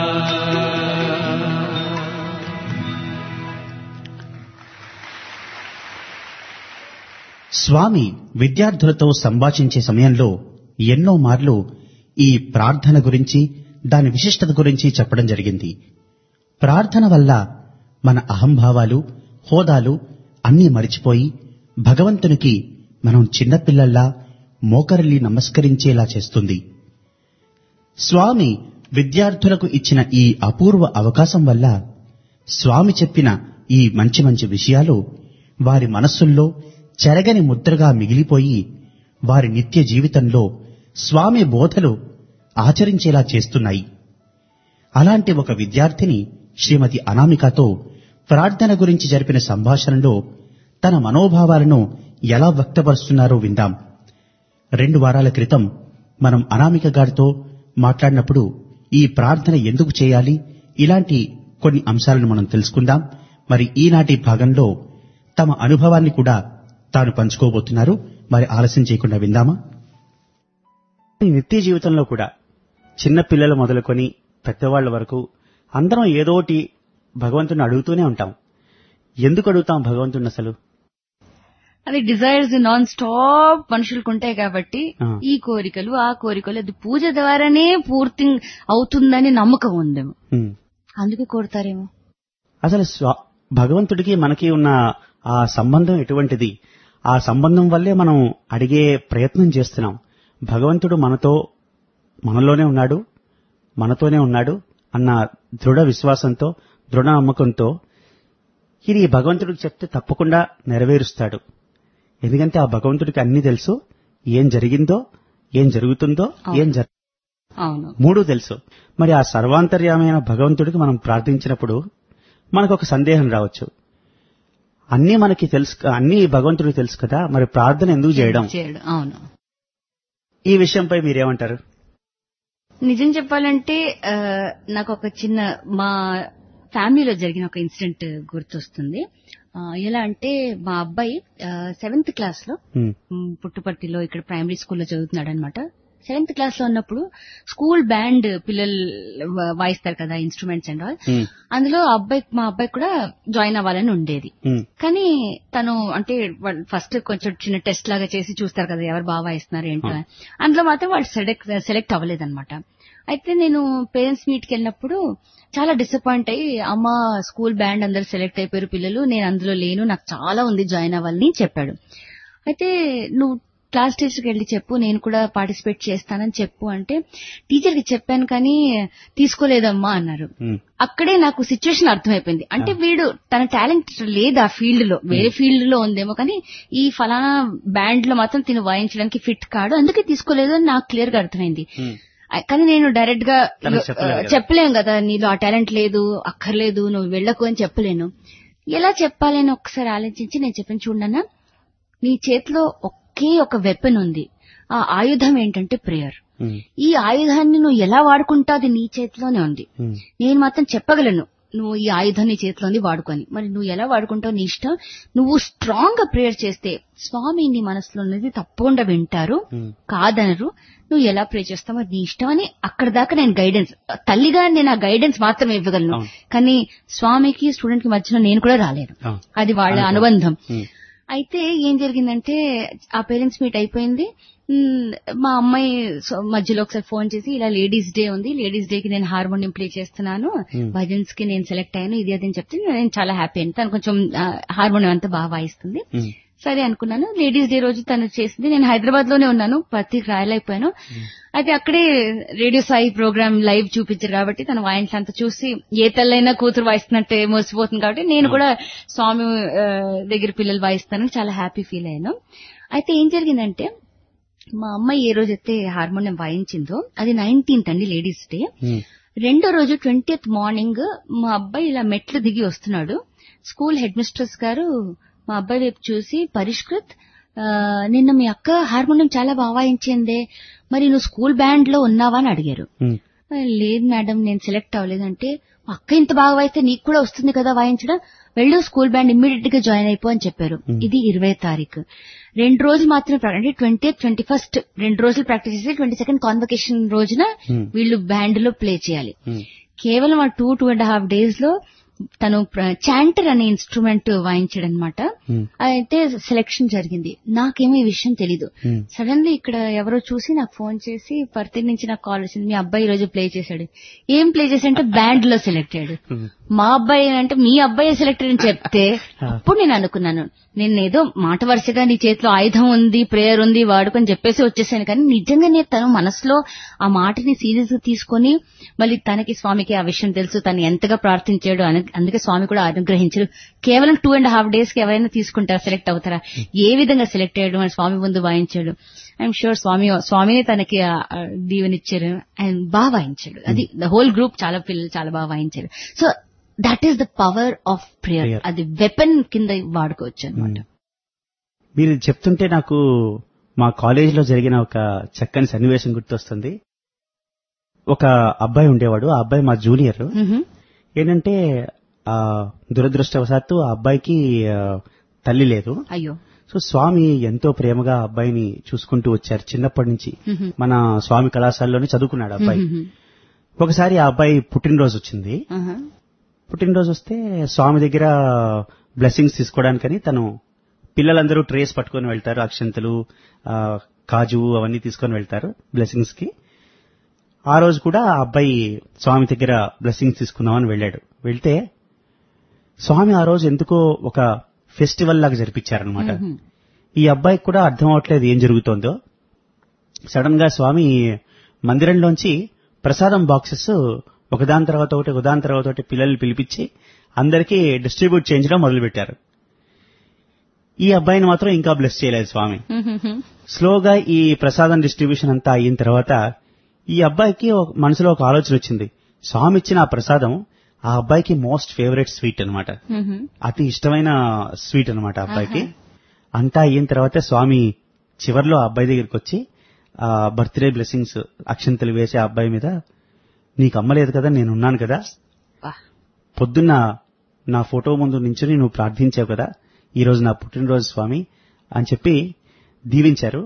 స్వామి విద్యార్థులతో సంభాషించే సమయంలో ఎన్నో మార్లు ఈ ప్రార్థన గురించి దాని విశిష్టత గురించి చెప్పడం జరిగింది ప్రార్థన వల్ల మన అహంభావాలు హోదాలు అన్నీ మరిచిపోయి భగవంతునికి మనం చిన్నపిల్లల్లా మోకరిల్లి నమస్కరించేలా చేస్తుంది స్వామి విద్యార్థులకు ఇచ్చిన ఈ అపూర్వ అవకాశం వల్ల స్వామి చెప్పిన ఈ మంచి మంచి విషయాలు వారి మనస్సుల్లో చెరగని ముద్రగా మిగిలిపోయి వారి నిత్య జీవితంలో స్వామి బోధలు ఆచరించేలా చేస్తున్నాయి అలాంటి ఒక విద్యార్థిని శ్రీమతి అనామికతో ప్రార్థన గురించి జరిపిన సంభాషణలో తన మనోభావాలను ఎలా వ్యక్తపరుస్తున్నారో విందాం రెండు వారాల క్రితం మనం అనామిక గారితో మాట్లాడినప్పుడు ఈ ప్రార్థన ఎందుకు చేయాలి ఇలాంటి కొన్ని అంశాలను మనం తెలుసుకుందాం మరి ఈనాటి భాగంలో తమ అనుభవాన్ని కూడా తాను పంచుకోబోతున్నారు మరి ఆలస్యం చేయకుండా విందామా ఈ నిత్య జీవితంలో కూడా చిన్న పిల్లలు మొదలుకొని పెద్దవాళ్ల వరకు అందరం ఏదోటి భగవంతుని అడుగుతూనే ఉంటాం ఎందుకు అడుగుతాం భగవంతుని అసలు అది డిజైర్స్ నాన్ స్టాప్ మనుషులకు ఉంటాయి కాబట్టి ఆ. ఈ కోరికలు ఆ కోరికలు అది పూజ ద్వారానే పూర్తి అవుతుందని నమ్మకం ఉందేమో హ్మ్. అందుకు కోరుతారేమో అసలు స్వ- భగవంతుడికి మనకి ఉన్న ఆ సంబంధం ఎటువంటిది ఆ సంబంధం వల్లే మనం అడిగే ప్రయత్నం చేస్తున్నాం భగవంతుడు మనతో మనలోనే ఉన్నాడు మనతోనే ఉన్నాడు అన్న దృఢ విశ్వాసంతో దృఢ నమ్మకంతో ఇది భగవంతుడికి చెప్తే తప్పకుండా నెరవేరుస్తాడు ఎందుకంటే ఆ భగవంతుడికి అన్ని తెలుసు ఏం జరిగిందో ఏం జరుగుతుందో ఏం జర అవును మూడు తెలుసు మరి ఆ సర్వాంతర్యామైన భగవంతుడికి మనం ప్రార్థించినప్పుడు మనకు ఒక సందేహం రావచ్చు అన్నీ మనకి తెలుసు అన్నీ భగవంతుడికి తెలుసు కదా మరి ప్రార్థన ఎందుకు చేయడం చేయడం అవును ఈ విషయంపై మీరేమంటారు నిజం చెప్పాలంటే ఆ, నాకు ఒక చిన్న మా ఫ్యామిలీలో జరిగిన ఒక ఇన్సిడెంట్ గుర్తొస్తుంది ఆ, ఎలా అంటే మా అబ్బాయి సెవెంత్ క్లాస్ లో ఉమ్, మ్, పుట్టుపర్తిలో ఇక్కడ ప్రైమరీ స్కూల్లో చదువుతున్నాడు అనమాట సెవెంత్ క్లాస్ లో ఉన్నప్పుడు స్కూల్ బ్యాండ్ పిల్లలు వా- వాయిస్తారు కదా ఇన్స్ట్రుమెంట్స్ అండ్ ఆల్ ఉమ్, అందులో అబ్బాయి మా అబ్బాయి కూడా జాయిన్ అవ్వాలని ఉండేది ఉమ్, కానీ తను అంటే ఫస్ట్ కొంచెం చిన్న టెస్ట్ లాగా చేసి చూస్తారు కదా ఎవరు బాగా వాయిస్తున్నారు ఏంటో అని. అందులో మాత్రం వాళ్ళు సెలెక్ట్ సెలెక్ట్ అవ్వలేదన్నమాట అయితే నేను పేరెంట్స్ మీట్ కి వెళ్ళినప్పుడు చాలా డిసప్పాయింట్ అయ్యి అమ్మ స్కూల్ బ్యాండ్ అందరు సెలెక్ట్ అయిపోయారు పిల్లలు నేను అందులో లేను నాకు చాలా ఉంది జాయిన్ అవ్వాలని చెప్పాడు అయితే నువ్వు క్లాస్ టీచర్కి వెళ్ళి చెప్పు నేను కూడా పార్టిసిపేట్ చేస్తానని చెప్పు అంటే టీచర్కి చెప్పాను కానీ తీసుకోలేదమ్మా అన్నారు ఉమ్, అక్కడే నాకు సిచ్యువేషన్ అర్థమైపోయింది అంటే వీడు తన టాలెంట్ లేదు ఆ ఫీల్డ్ లో వేరే ఫీల్డ్ లో ఉందేమో కానీ ఈ ఫలానా బ్యాండ్ లో మాత్రం తిను వాయించడానికి ఫిట్ కాడు అందుకే తీసుకోలేదు అని నాకు క్లియర్ గా అర్థమైంది ఉమ్, ఆ- కానీ నేను డైరెక్ట్ గా తనకు చెప్పలేదు కదా. చెప్పలేం కదా నీలో ఆ టాలెంట్ లేదు అక్కర్లేదు నువ్వు వెళ్ళకు అని చెప్పలేను ఎలా చెప్పాలి అని ఒకసారి ఆలోచించి నేను చెప్పాను చూడన్నా నీ చేతిలో ఒకే ఒక వెపన్ ఉంది ఆ ఆయుధం ఏంటంటే ప్రేయర్ ఉమ్, ఈ ఆయుధాన్ని నువ్వు ఎలా వాడుకుంటావు అది నీ చేతిలోనే ఉంది ఉమ్, నేను మాత్రం చెప్పగలను నువ్వు ఈ ఆయుధం నీ చేతిలోని వాడుకొని మరి నువ్వు ఎలా వాడుకుంటావు నీ ఇష్టం నువ్వు స్ట్రాంగ్ గా ప్రేయర్ చేస్తే స్వామి నీ మనసులో ఉన్నది తప్పకుండా వింటారు ఉమ్, కాదనరు నువ్వు ఎలా ప్రే చేస్తావు మరి నీ ఇష్టం అని అక్కడ దాకా నేను గైడెన్స్ తల్లిగా నేను ఆ గైడెన్స్ మాత్రమే ఇవ్వగలను అవును. కానీ స్వామికి స్టూడెంట్ కి మధ్యలో నేను కూడా రాలేను అవును. అది వాళ్ళ అనుభవం. అనుబంధం ఉమ్, అయితే ఏం జరిగిందంటే ఆ పేరెంట్స్ మీట్ అయిపోయింది మ్, మా అమ్మాయి సో- మధ్యలో ఒకసారి ఫోన్ చేసి ఇలా లేడీస్ డే ఉంది లేడీస్ డే కి నేను హార్మోనియం ప్లే చేస్తున్నాను Hmm. భజన్స్ కి నేను సెలెక్ట్ అయ్యాను ఇది అది అని చెప్తే నేను చాలా హ్యాపీ అయింది తను కొంచెం ఆ, హార్మోనియం అంతా బాగా వాయిస్తుంది ఉమ్, సరే అనుకున్నాను లేడీస్ డే రోజు తను చేసింది నేను హైదరాబాద్ లోనే ఉన్నాను పత్తికి రాయలేకపోయాను అయితే అక్కడే రేడియో సాయి ప్రోగ్రామ్ లైవ్ చూపించారు కాబట్టి తన వాయిన్స్ అంతా చూసి ఏ తల్లైనా కూతురు వాయిస్తున్నట్టే మురిసిపోతుంది కాబట్టి నేను కూడా స్వామి ఆ, దగ్గర పిల్లలు వాయిస్తానని చాలా హ్యాపీ ఫీల్ అయ్యాను అయితే ఏం జరిగిందంటే మా అమ్మాయి ఏ రోజైతే హార్మోనియం వాయించిందో అది నైన్టీన్త్ అండి లేడీస్ డే ఉమ్, రెండో రోజు ట్వంటీయత్ మార్నింగ్ మా అబ్బాయి ఇలా మెట్లు దిగి వస్తున్నాడు స్కూల్ హెడ్ మిస్ట్రెస్ గారు మా అబ్బాయి వైపు చూసి పరిష్కృత్ ఆ, నిన్న మీ అక్క హార్మోనియం చాలా బాగా వాయించిందే మరి నువ్వు స్కూల్ బ్యాండ్ లో ఉన్నావా అని అడిగారు ఉమ్, ఆ, లేదు మేడం నేను సెలెక్ట్ అవ్వలేదంటే "మా అక్క ఇంత బాగా వాయిస్తే నీకు కూడా వస్తుంది కదా వాయించడం వెళ్ళు స్కూల్ బ్యాండ్ ఇమ్మీడియట్ గా జాయిన్ అయిపో అని చెప్పారు ఇది ఇరవై తారీఖు రెండు రోజులు మాత్రమే ప్రా- అంటే ట్వంటీ ట్వంటీ ఫస్ట్ రెండు రోజులు ప్రాక్టీస్ చేసి ట్వంటీ సెకండ్ కాన్వకేషన్ రోజున Hmm. వీళ్ళు బ్యాండ్ లో ప్లే చేయాలి ఉమ్, కేవలం ఆ two two and half days లో తను చాంటర్ అనే ఇన్స్ట్రుమెంట్ వాయించాడు అనమాట ఉమ్, అయితే సెలెక్షన్ జరిగింది నాకేమో ఈ విషయం తెలీదు ఉమ్, సడన్లీ ఇక్కడ ఎవరో చూసి నాకు ఫోన్ చేసి పర్తి నుంచి నాకు కాల్ వచ్చింది మీ అబ్బాయి ఈ రోజు ప్లే చేశాడు ఏం ప్లే చేశాడంటే బ్యాండ్ లో సెలెక్ట్ అయ్యాడు ఉమ్, మా అబ్బాయి అంటే మీ అబ్బాయి సెలెక్టెడ్ అని చెప్తే అప్పుడు నేను అనుకున్నాను నేను ఏదో మాట వరుసగా నీ చేతిలో ఆయుధం ఉంది ప్రేయర్ ఉంది వాడుకొని చెప్పేసి వచ్చేసాను కానీ నిజంగానే తను మనసులో ఆ మాటని సీరియస్ గా తీసుకొని మళ్ళీ తనకి స్వామికి ఆ విషయం తెలుసు తను ఎంతగా ప్రార్థించాడు అను- అందుకే స్వామి కూడా అనుగ్రహించారు కేవలం టూ అండ్ హాఫ్ డేస్ కి ఎవరైనా తీసుకుంటారా సెలెక్ట్ అవుతారా ఏ విధంగా సెలెక్ట్ అయ్యాడు మన స్వామి ముందు వాయించాడు ఐఎమ్ షూర్ స్వామి స్వామిని తనకి ఆ, ఆ, దీవెనిచ్చారు అండ్ బాగా వాయించాడు అది ద హోల్ గ్రూప్ చాలా పిల్లలు చాలా బాగా వాయించారు so that is the power of prayer Prayer. అది వెపన్ కింద వాడుకోవచ్చు అనమాట మీరు ఇది చెప్తుంటే నాకు మా కాలేజీలో జరిగిన ఒక చక్కని సన్నివేశం గుర్తొస్తుంది ఒక అబ్బాయి ఉండేవాడు ఆ అబ్బాయి మా జూనియర్ ఏంటంటే ఆ దురదృష్టవశాత్తు ఆ అబ్బాయికి ఆ, తల్లి లేదు అయ్యో సో స్వామి ఎంతో ప్రేమగా ఆ అబ్బాయిని చూసుకుంటూ వచ్చారు చిన్నప్పటి నుంచి మ్మ్. మన స్వామి కళాశాలలోనే చదువుకున్నాడు ఆ అబ్బాయి మ్మ్. ఒకసారి ఆ అబ్బాయి పుట్టినరోజు వచ్చింది ఆహా. పుట్టినరోజు వస్తే స్వామి దగ్గర బ్లెస్సింగ్స్ తీసుకోవడానికని తను పిల్లలందరూ ట్రేస్ పట్టుకొని వెళ్తారు అక్షంతలు ఆ, కాజు అవన్నీ తీసుకొని వెళ్తారు బ్లెస్సింగ్స్ కి ఆ రోజు కూడా ఆ అబ్బాయి స్వామి దగ్గర బ్లెస్సింగ్స్ తీసుకుందామని వెళ్ళాడు వెళ్తే స్వామి ఆ రోజు ఎందుకో ఒక ఫెస్టివల్ లాగా జరిపించారనమాట మ్మ్. ఈ అబ్బాయికి కూడా అర్థం అవట్లేదు ఏం జరుగుతోందో సడన్ గా స్వామి మందిరంలోంచి ప్రసాదం బాక్సెస్ ఒకదాని తర్వాత ఒకటి ఒకదాని తర్వాత ఒకటి పిల్లల్ని పిలిపించి అందరికీ డిస్ట్రిబ్యూట్ చేయించడం మొదలుపెట్టారు ఈ అబ్బాయిని మాత్రం ఇంకా బ్లెస్ చేయలేదు స్వామి స్లోగా ఈ ప్రసాదం డిస్ట్రిబ్యూషన్ అంతా అయిన తర్వాత ఈ అబ్బాయికి ఒక- మనసులో ఒక ఆలోచన వచ్చింది స్వామి ఇచ్చిన ఆ ప్రసాదం ఆ అబ్బాయికి మోస్ట్ ఫేవరెట్ స్వీట్ అన్నమాట అతి ఇష్టమైన స్వీట్ అన్నమాట ఆ అబ్బాయికి అంతా అయిన తర్వాత స్వామి చివర్లో ఆ అబ్బాయి దగ్గరికి వచ్చి ఆ బర్త్డే బ్లెస్సింగ్స్ అక్షంతలు వేసి ఆ అబ్బాయి మీద నీకు అమ్మలేదు కదా నేను ఉన్నాను కదా పొద్దున్న నా ఫోటో ముందు నించుని నువ్వు ప్రార్థించావు కదా ఈ రోజు నా పుట్టినరోజు స్వామి అని చెప్పి దీవించారు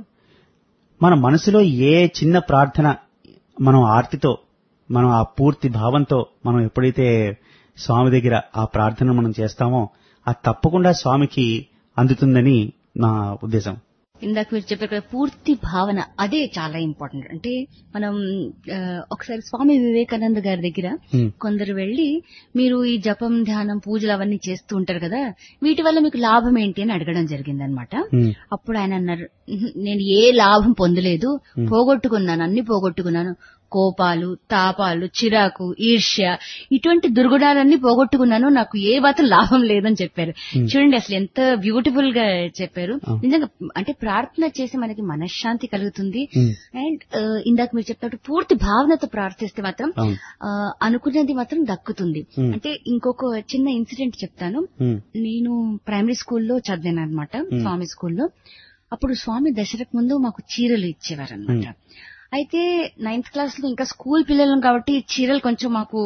మన మనసులో ఏ చిన్న ప్రార్థన మనం ఆర్తితో మనం ఆ పూర్తి భావంతో మనం ఎప్పుడైతే స్వామి దగ్గర ఆ ప్రార్థన మనం చేస్తామో అది తప్పకుండా స్వామికి అందుతుందని నా ఉద్దేశం ఇందాక మీరు చెప్పారు కదా పూర్తి భావన అదే చాలా ఇంపార్టెంట్ అంటే మనం ఆ, ఒకసారి స్వామి వివేకానంద గారి దగ్గర Hmm. కొందరు వెళ్లి మీరు ఈ జపం ధ్యానం పూజలు అవన్నీ చేస్తూ ఉంటారు కదా వీటి వల్ల మీకు లాభం ఏంటి అని అడగడం జరిగిందనమాట Hmm. అప్పుడు ఆయన అన్నారు "ఉహు, నేను ఏ లాభం పొందలేదు పోగొట్టుకున్నాను అన్ని పోగొట్టుకున్నాను కోపాలు తాపాలు చిరాకు ఈర్ష్య ఇటువంటి దుర్గుణాలన్నీ పోగొట్టుకున్నాను నాకు ఏ మాత్రం లాభం లేదని చెప్పారు చూడండి అసలు ఎంత బ్యూటిఫుల్ గా చెప్పారు నిజంగా అంటే ప్రార్థన చేసి మనకి మనశ్శాంతి కలుగుతుంది Hmm. అండ్ ఇందాక మీరు చెప్తాడు పూర్తి భావనతో ప్రార్థిస్తే మాత్రం అవును. ఆ, అనుకున్నది మాత్రం దక్కుతుంది Hmm. అంటే ఇంకొక చిన్న ఇన్సిడెంట్ చెప్తాను Hmm. నేను ప్రైమరీ స్కూల్లో చదివాను అనమాట స్వామి స్కూల్లో అప్పుడు స్వామి దసరకు ముందు మాకు చీరలు ఇచ్చేవారు అనమాట అయితే నైన్త్ క్లాస్ లో ఇంకా స్కూల్ పిల్లలం కాబట్టి చీరలు కొంచెం మాకు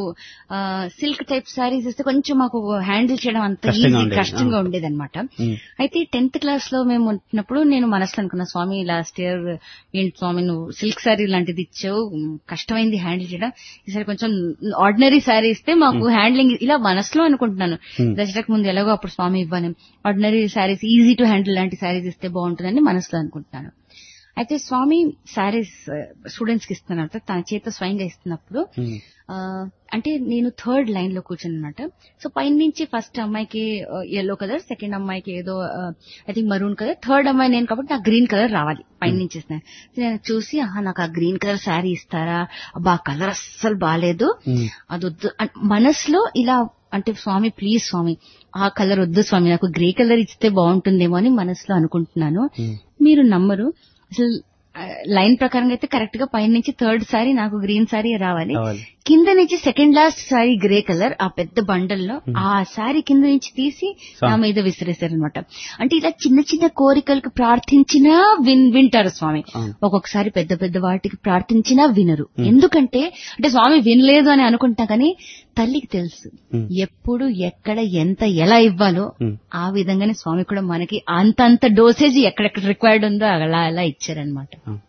సిల్క్ టైప్ శారీస్ ఇస్తే కొంచెం మాకు హ్యాండిల్ చేయడం అంత కష్టంగా ఈజీ ఉండేది. కష్టంగా ఆ. ఉండేది అనమాట Hmm. అయితే టెన్త్ క్లాస్ లో మేము ఉంటున్నప్పుడు నేను మనసులో అనుకున్నా స్వామి లాస్ట్ ఇయర్ ఏంటి స్వామి నువ్వు సిల్క్ శారీ లాంటిది ఇచ్చావు ఉమ్, కష్టమైంది హ్యాండిల్ చేయడం ఈసారి కొంచెం ఆర్డినరీ శారీ ఇస్తే మాకు హ్యాండ్లింగ్ ఇలా మనసులో అనుకుంటున్నాను Hmm. దసరాకు ముందు ఎలాగో అప్పుడు స్వామి ఇవ్వను ordinary saris easy to handle లాంటి శారీస్ ఇస్తే బాగుంటుందని మనసులో అనుకుంటున్నాను అయితే స్వామి శారీస్ స్టూడెంట్స్ కి ఇస్తున్నారు తన చేత స్వయంగా ఇస్తున్నప్పుడు Hmm. ఆ, అంటే నేను థర్డ్ లైన్ లో కూర్చుని అనమాట సో పైన నుంచి ఫస్ట్ అమ్మాయికి ఎల్లో కలర్ సెకండ్ అమ్మాయికి ఏదో I think maroon colour third అమ్మాయి నేను కాబట్టి నాకు గ్రీన్ కలర్ రావాలి పైన నుంచి ఇస్తున్నాను సో నేను చూసి ఆహా నాకు ఆ గ్రీన్ కలర్ శారీ ఇస్తారా అబ్బా కలర్ అస్సలు బాగాలేదు Hmm. అది వద్దు అన్- మనసులో ఇలా అంటే స్వామి ప్లీజ్ స్వామి ఆ కలర్ వద్దు స్వామి నాకు గ్రే కలర్ ఇస్తే బాగుంటుందేమో అని మనసులో అనుకుంటున్నాను Hmm. మీరు నమ్మరు అసలు ఆ, లైన్ ప్రకారంగా అయితే కరెక్ట్ గా పైన నుంచి థర్డ్ సారీ నాకు గ్రీన్ సారీ రావాలి రావాలి. కింద నుంచి second last sari grey colour ఆ పెద్ద బండల్లో ఆ సారీ కింద నుంచి తీసి స్వామి. నా మీద విసిరేశారనమాట అంటే ఇలా చిన్న చిన్న కోరికలకు ప్రార్థించినా విన్ వింటారు స్వామి అవును. ఒక్కొక్కసారి పెద్ద పెద్ద వాటికి ప్రార్థించినా వినరు ఎందుకంటే అంటే స్వామి వినలేదు అని అనుకుంటా కానీ తల్లికి తెలుసు Hmm. ఎప్పుడు ఎక్కడ ఎంత ఎలా ఇవ్వాలో Hmm. ఆ విధంగానే స్వామి కూడా మనకి అంతంత డోసేజ్ ఎక్కడెక్కడ రిక్వైర్డ్ ఉందో అలా అలా ఇచ్చారనమాట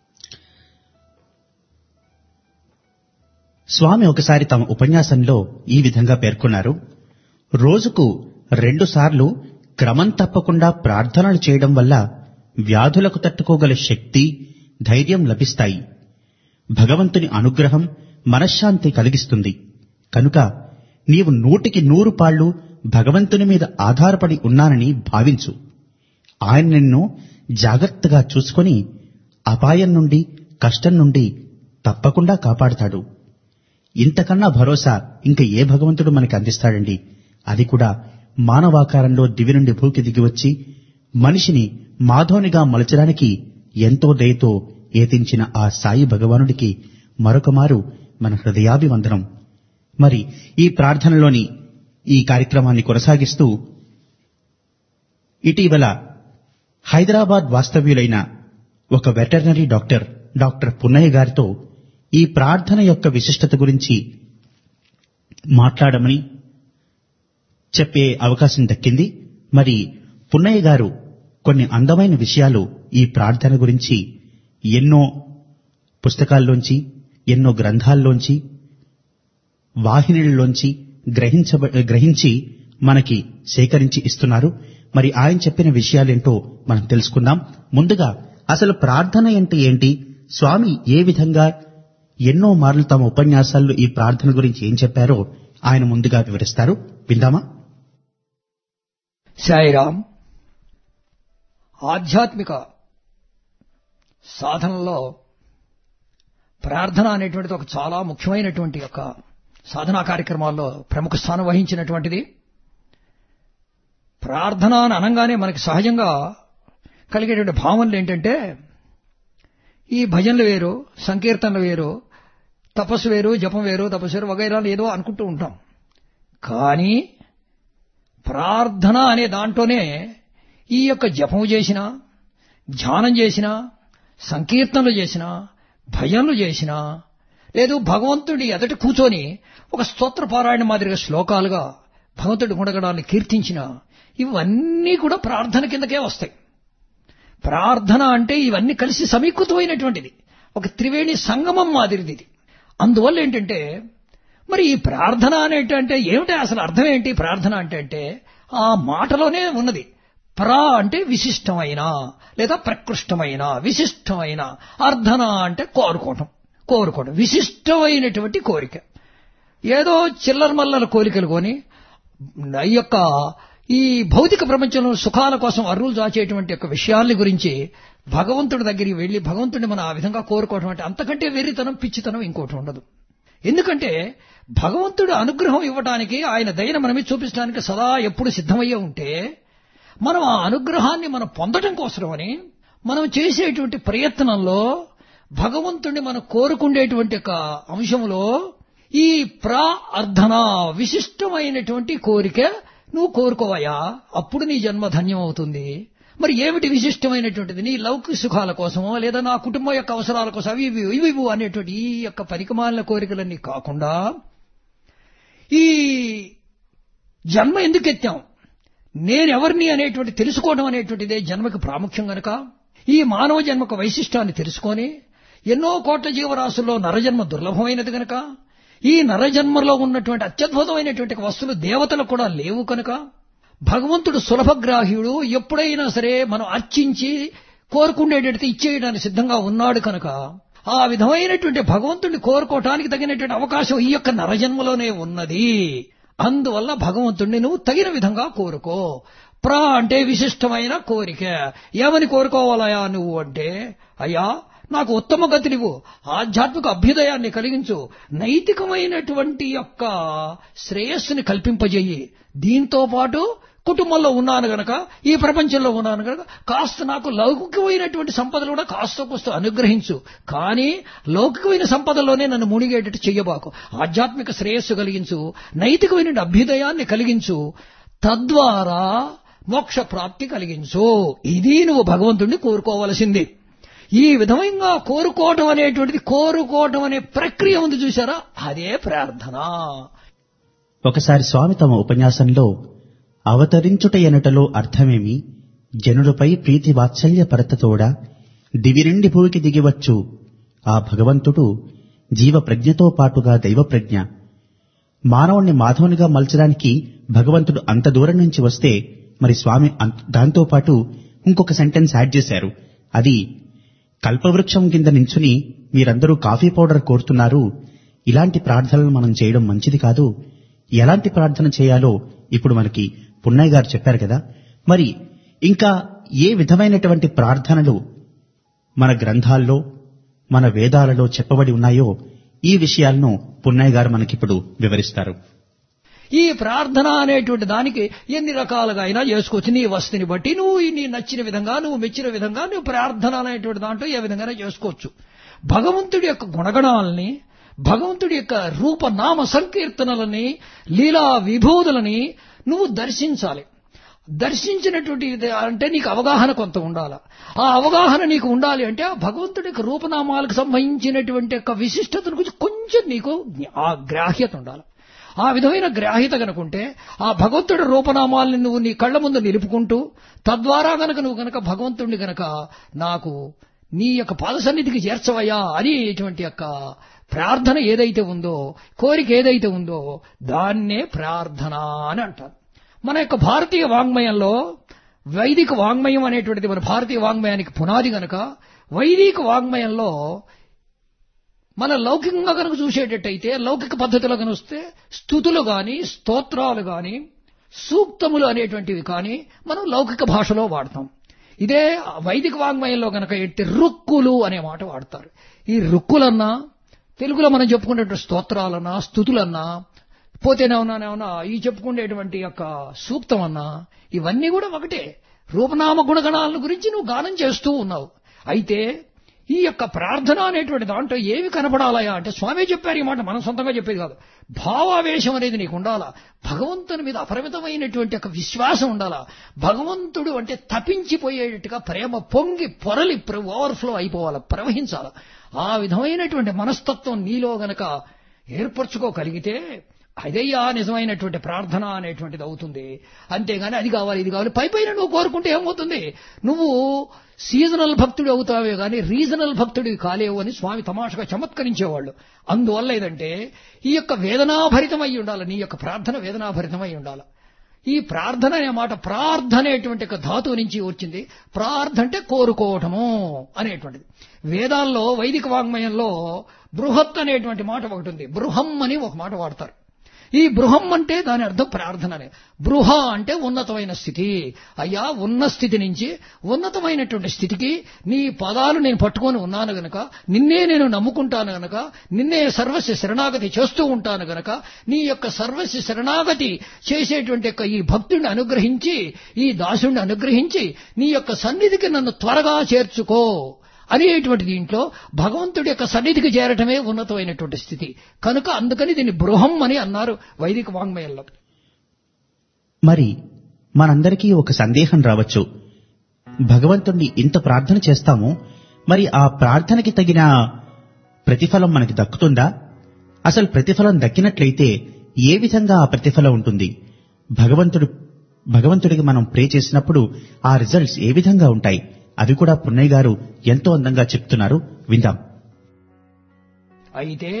స్వామి ఒకసారి తమ ఉపన్యాసంలో ఈ విధంగా పేర్కొన్నారు రోజుకు రెండు సార్లు క్రమం తప్పకుండా ప్రార్థనలు చేయడం వల్ల వ్యాధులకు తట్టుకోగల శక్తి ధైర్యం లభిస్తాయి భగవంతుని అనుగ్రహం మనశ్శాంతి కలిగిస్తుంది కనుక నీవు నూటికి నూరు పాళ్ళు భగవంతుని మీద ఆధారపడి ఉన్నానని భావించు ఆయన నిన్ను జాగ్రత్తగా చూసుకొని అపాయం నుండి కష్టం నుండి తప్పకుండా కాపాడుతాడు ఇంతకన్నా భరోసా ఇంక ఏ భగవంతుడు మనకి అందిస్తాడండి అది కూడా మానవాకారంలో దివి నుండి భూకి దిగి వచ్చి మనిషిని మాధవునిగా మలచడానికి ఎంతో దయతో ఏతించిన ఆ సాయి భగవానుడికి మరొక మారు మన హృదయాభివందనం మరి ఈ ప్రార్థనలోని ఈ కార్యక్రమాన్ని కొనసాగిస్తూ ఇటీవల హైదరాబాద్ వాస్తవ్యులైన ఒక వెటర్నరీ డాక్టర్ డాక్టర్ పున్నయ్య గారితో ఈ ప్రార్థన యొక్క విశిష్టత గురించి మాట్లాడమని చెప్పే అవకాశం దక్కింది మరి పున్నయ్య గారు కొన్ని అందమైన విషయాలు ఈ ప్రార్థన గురించి ఎన్నో పుస్తకాల్లోంచి ఎన్నో గ్రంథాల్లోంచి వాహినులలోంచి గ్రహించ గ్రహించి మనకి సేకరించి ఇస్తున్నారు మరి ఆయన చెప్పిన విషయాలేంటో మనం తెలుసుకుందాం ముందుగా అసలు ప్రార్థన అంటే ఏంటి స్వామి ఏ విధంగా ఎన్నో మార్లు తమ ఉపన్యాసాల్లో ఈ ప్రార్థన గురించి ఏం చెప్పారో ఆయన ముందుగా వివరిస్తారు విందామా సాయిరామ్ ఆధ్యాత్మిక సాధనలో ప్రార్థన అనేటువంటిది ఒక చాలా ముఖ్యమైనటువంటి యొక్క సాధనా కార్యక్రమాల్లో ప్రముఖ స్థానం వహించినటువంటిది ప్రార్థన అని అనగానే మనకి సహజంగా కలిగేటువంటి భావనలు ఏంటంటే ఈ భజనలు వేరు సంకీర్తనలు వేరు తపస్సు వేరు జపం వేరు తపస్సు వేరు వగైరాలు ఏదో అనుకుంటూ ఉంటాం కానీ ప్రార్థన అనే దాంట్లోనే ఈ యొక్క జపం చేసిన ధ్యానం చేసిన సంకీర్తనలు చేసిన భజనలు చేసిన లేదు భగవంతుడి ఎదట కూర్చొని ఒక స్తోత్ర పారాయణ మాదిరిగా శ్లోకాలుగా భగవంతుడి గుణగణాన్ని కీర్తించిన ఇవన్నీ కూడా ప్రార్థన కిందకే వస్తాయి ప్రార్థన అంటే ఇవన్నీ కలిసి సమీకృతమైనటువంటిది ఒక త్రివేణి సంగమం మాదిరిది ఇది అందువల్ల ఏంటంటే మరి ఈ ప్రార్థన అనేటంటే ఏమిటి అసలు అర్థం ఏంటి ప్రార్థన అంటే అంటే ఆ మాటలోనే ఉన్నది ప్రా అంటే విశిష్టమైన లేదా ప్రకృష్టమైన విశిష్టమైన అర్ధన అంటే కోరుకోవటం కోరుకోవడం విశిష్టమైనటువంటి కోరిక ఏదో చిల్లర మల్లల కోరికలు కొని ఈ యొక్క ఈ భౌతిక ప్రపంచంలో సుఖాల కోసం అర్రులు దాచేటువంటి యొక్క విషయాల్ని గురించి భగవంతుడి దగ్గరికి వెళ్లి భగవంతుడిని మనం ఆ విధంగా కోరుకోవటం అంటే అంతకంటే వెర్రితనం పిచ్చితనం ఇంకోటి ఉండదు ఎందుకంటే భగవంతుడు అనుగ్రహం ఇవ్వడానికి ఆయన దయను మన మీద చూపించడానికి సదా ఎప్పుడు సిద్ధమయ్యే ఉంటే మనం ఆ అనుగ్రహాన్ని మనం పొందడం కోసమని మనం చేసేటువంటి ప్రయత్నంలో భగవంతుడిని మనం కోరుకుండేటువంటి ఒక అంశంలో ఈ ప్రా అర్ధన విశిష్టమైనటువంటి కోరిక నువ్వు కోరుకోవయా అప్పుడు నీ జన్మ ధన్యం అవుతుంది మరి ఏమిటి విశిష్టమైనటువంటిది నీ లౌకిక సుఖాల కోసమో లేదా నా కుటుంబం యొక్క అవసరాల కోసం అవి ఇవి ఇవి ఇవి అనేటువంటి ఈ యొక్క పరికమాలిన కోరికలన్నీ కాకుండా ఈ జన్మ ఎందుకు ఎత్తాం నేనెవరిని అనేటువంటి తెలుసుకోవడం అనేటువంటిదే జన్మకి ప్రాముఖ్యం గనక ఈ మానవ జన్మకు వైశిష్టాన్ని తెలుసుకొని ఎన్నో కోట్ల జీవరాశుల్లో నరజన్మ దుర్లభమైనది గనక ఈ నరజన్మలో ఉన్నటువంటి అత్యద్భుతమైనటువంటి వస్తువులు దేవతలు కూడా లేవు కనుక భగవంతుడు సులభగ్రాహ్యుడు ఎప్పుడైనా సరే మనం అర్చించి కోరుకుండేటట్టు ఇచ్చేయడానికి సిద్ధంగా ఉన్నాడు కనుక ఆ విధమైనటువంటి భగవంతుడిని కోరుకోవటానికి తగినటువంటి అవకాశం ఈ యొక్క నరజన్మలోనే ఉన్నది అందువల్ల భగవంతుడిని నువ్వు తగిన విధంగా కోరుకో ప్రా అంటే విశిష్టమైన కోరిక ఏమని కోరుకోవాలయా నువ్వు అంటే అయ్యా నాకు ఉత్తమ గతినివ్వు ఆధ్యాత్మిక అభ్యుదయాన్ని కలిగించు నైతికమైనటువంటి యొక్క శ్రేయస్సుని కల్పింపజేయి దీంతో పాటు కుటుంబంలో ఉన్నాను గనక ఈ ప్రపంచంలో ఉన్నాను గనక కాస్త నాకు లౌకికమైనటువంటి సంపదలు కూడా కాస్త కూస్త అనుగ్రహించు కానీ లౌకికమైన సంపదలోనే నన్ను మునిగేటట్టు చెయ్యబాకు ఆధ్యాత్మిక శ్రేయస్సు కలిగించు నైతికమైన అభ్యుదయాన్ని కలిగించు తద్వారా మోక్ష ప్రాప్తి కలిగించు ఇది నువ్వు భగవంతుణ్ణి కోరుకోవలసింది ఈ విధంగా కోరుకోవటం అనేటువంటిది కోరుకోవటం అనే ప్రక్రియ ఉంది చూసారా అదే ప్రార్థన ఒకసారి స్వామి తమ ఉపన్యాసంలో అవతరించుట ఎనుటలో అర్థమేమి జనులపై ప్రీతి వాత్సల్య పరతతోడ దివి నుండి భూమికి దిగివచ్చు ఆ భగవంతుడు జీవ ప్రజ్ఞతో పాటుగా దైవ ప్రజ్ఞ మానవుణ్ణి మాధవునిగా మలచడానికి భగవంతుడు అంత దూరం నుంచి వస్తే మరి స్వామి అంత- దాంతో పాటు ఇంకొక సెంటెన్స్ యాడ్ చేశారు అది కల్పవృక్షం కింద నించుని మీరందరూ కాఫీ పౌడర్ కోరుతున్నారు ఇలాంటి ప్రార్థనలు మనం చేయడం మంచిది కాదు ఎలాంటి ప్రార్థన చేయాలో ఇప్పుడు మనకి పున్నయ్య గారు చెప్పారు కదా మరి ఇంకా ఏ విధమైనటువంటి ప్రార్థనలు మన గ్రంథాల్లో మన వేదాలలో చెప్పబడి ఉన్నాయో ఈ విషయాలను పున్నయ్య గారు మనకిప్పుడు వివరిస్తారు ఈ ప్రార్థన అనేటువంటి దానికి ఎన్ని రకాలుగా అయినా చేసుకోవచ్చు నీ వస్తుని బట్టి నువ్వు నీ నచ్చిన విధంగా నువ్వు మెచ్చిన విధంగా నువ్వు ప్రార్థన అనేటువంటి దాంట్లో ఏ విధంగా చేసుకోవచ్చు భగవంతుడి యొక్క గుణగణాలని భగవంతుడి యొక్క రూపనామ సంకీర్తనలని లీలా విభూతులని నువ్వు దర్శించాలి దర్శించినటువంటి ఇది అంటే నీకు అవగాహన కొంత ఉండాలి ఆ అవగాహన నీకు ఉండాలి అంటే ఆ భగవంతుడి యొక్క రూపనామాలకు సంబంధించినటువంటి యొక్క విశిష్టతను గురించి కొంచెం నీకు ఆ గ్రాహ్యత ఉండాలి ఆ విధమైన గ్రాహ్యత కనుకుంటే ఆ భగవంతుడి రూపనామాల్ని నువ్వు నీ కళ్ళ ముందు నిలుపుకుంటూ తద్వారా గనక నువ్వు గనక భగవంతుడిని గనక నాకు నీ యొక్క పాద సన్నిధికి చేర్చవయ్యా అనేటువంటి యొక్క ప్రార్థన ఏదైతే ఉందో కోరిక ఏదైతే ఉందో దాన్నే ప్రార్థన అని అంటారు మన యొక్క భారతీయ వాంగ్మయంలో వైదిక వాంగ్మయం అనేటువంటిది మన భారతీయ వాంగ్మయానికి పునాది గనక వైదిక వాంగ్మయంలో మన లౌకికంగా కనుక చూసేటట్టయితే లౌకిక పద్ధతిలో కనుక వస్తే స్థుతులు గాని స్తోత్రాలు గాని సూక్తములు అనేటువంటివి కానీ మనం లౌకిక భాషలో వాడతాం ఇదే వైదిక వాంగ్మయంలో కనుక ఏంటి రుక్కులు అనే మాట వాడతారు ఈ రుక్కులన్నా తెలుగులో మనం చెప్పుకునేటువంటి స్తోత్రాలన్నా స్థుతులన్నా పోతేనేమన్నా ఈ చెప్పుకునేటువంటి యొక్క సూక్తం అన్నా ఇవన్నీ కూడా ఒకటే రూపనామ గుణగణాల గురించి నువ్వు గానం చేస్తూ ఉన్నావు అయితే ఈ యొక్క ప్రార్థన అనేటువంటి దాంట్లో ఏమి కనపడాలయా అంటే స్వామి చెప్పారు ఈ మాట మనం సొంతంగా చెప్పేది కాదు భావావేశం అనేది నీకు ఉండాలా భగవంతుని మీద అపరిమితమైనటువంటి ఒక విశ్వాసం ఉండాలా భగవంతుడు అంటే తపించిపోయేటట్టుగా ప్రేమ పొంగి పొరలి ఓవర్ఫ్లో అయిపోవాలా ప్రవహించాలా ఆ విధమైనటువంటి మనస్తత్వం నీలో గనక ఏర్పరచుకోగలిగితే అదయ్యా నిజమైనటువంటి ప్రార్థన అనేటువంటిది అవుతుంది అంతేగాని అది కావాలి ఇది కావాలి పై పైన నువ్వు కోరుకుంటే ఏమవుతుంది నువ్వు సీజనల్ భక్తుడు అవుతావే గాని రీజనల్ భక్తుడివి కాలేవు అని స్వామి తమాషగా చమత్కరించేవాళ్ళు అందువల్ల ఏదంటే ఈ యొక్క వేదనాభరితమై ఉండాలి నీ యొక్క ప్రార్థన వేదనాభరితమై ఉండాలి ఈ ప్రార్థన అనే మాట ప్రార్థన అనేటువంటి ఒక ధాతువు నుంచి వచ్చింది ప్రార్థ అంటే కోరుకోవటము అనేటువంటిది వేదాల్లో వైదిక వాంగ్మయంలో బృహత్ అనేటువంటి మాట ఒకటి ఉంది బృహం అని ఒక మాట వాడతారు ఈ బృహం అంటే దాని అర్థం ప్రార్థననే బృహ అంటే ఉన్నతమైన స్థితి అయ్యా ఉన్న స్థితి నుంచి ఉన్నతమైనటువంటి స్థితికి నీ పదాలు నేను పట్టుకొని ఉన్నాను గనక నిన్నే నేను నమ్ముకుంటాను గనక నిన్నే సర్వస్వ శరణాగతి చేస్తూ ఉంటాను గనక నీ యొక్క సర్వస్వ శరణాగతి చేసేటువంటి యొక్క ఈ భక్తుడిని అనుగ్రహించి ఈ దాసుడిని అనుగ్రహించి నీ యొక్క సన్నిధికి నన్ను త్వరగా చేర్చుకో అనేటువంటి దీంట్లో భగవంతుడి యొక్క సన్నిధికి చేరటమే ఉన్నతమైనటువంటి స్థితి కనుక అందుకని దీన్ని బృహం అని అన్నారు వైదిక వాంగ్మయంలో మరి మనందరికీ ఒక సందేహం రావచ్చు భగవంతుణ్ణి ఇంత ప్రార్థన చేస్తాము మరి ఆ ప్రార్థనకి తగిన ప్రతిఫలం మనకి దక్కుతుందా అసలు ప్రతిఫలం దక్కినట్లయితే ఏ విధంగా ఆ ప్రతిఫలం ఉంటుంది భగవంతుడు భగవంతుడికి మనం ప్రే చేసినప్పుడు ఆ రిజల్ట్స్ ఏ విధంగా ఉంటాయి అవి కూడా పున్నయ్య గారు ఎంతో అందంగా చెప్తున్నారు విందాం అయితే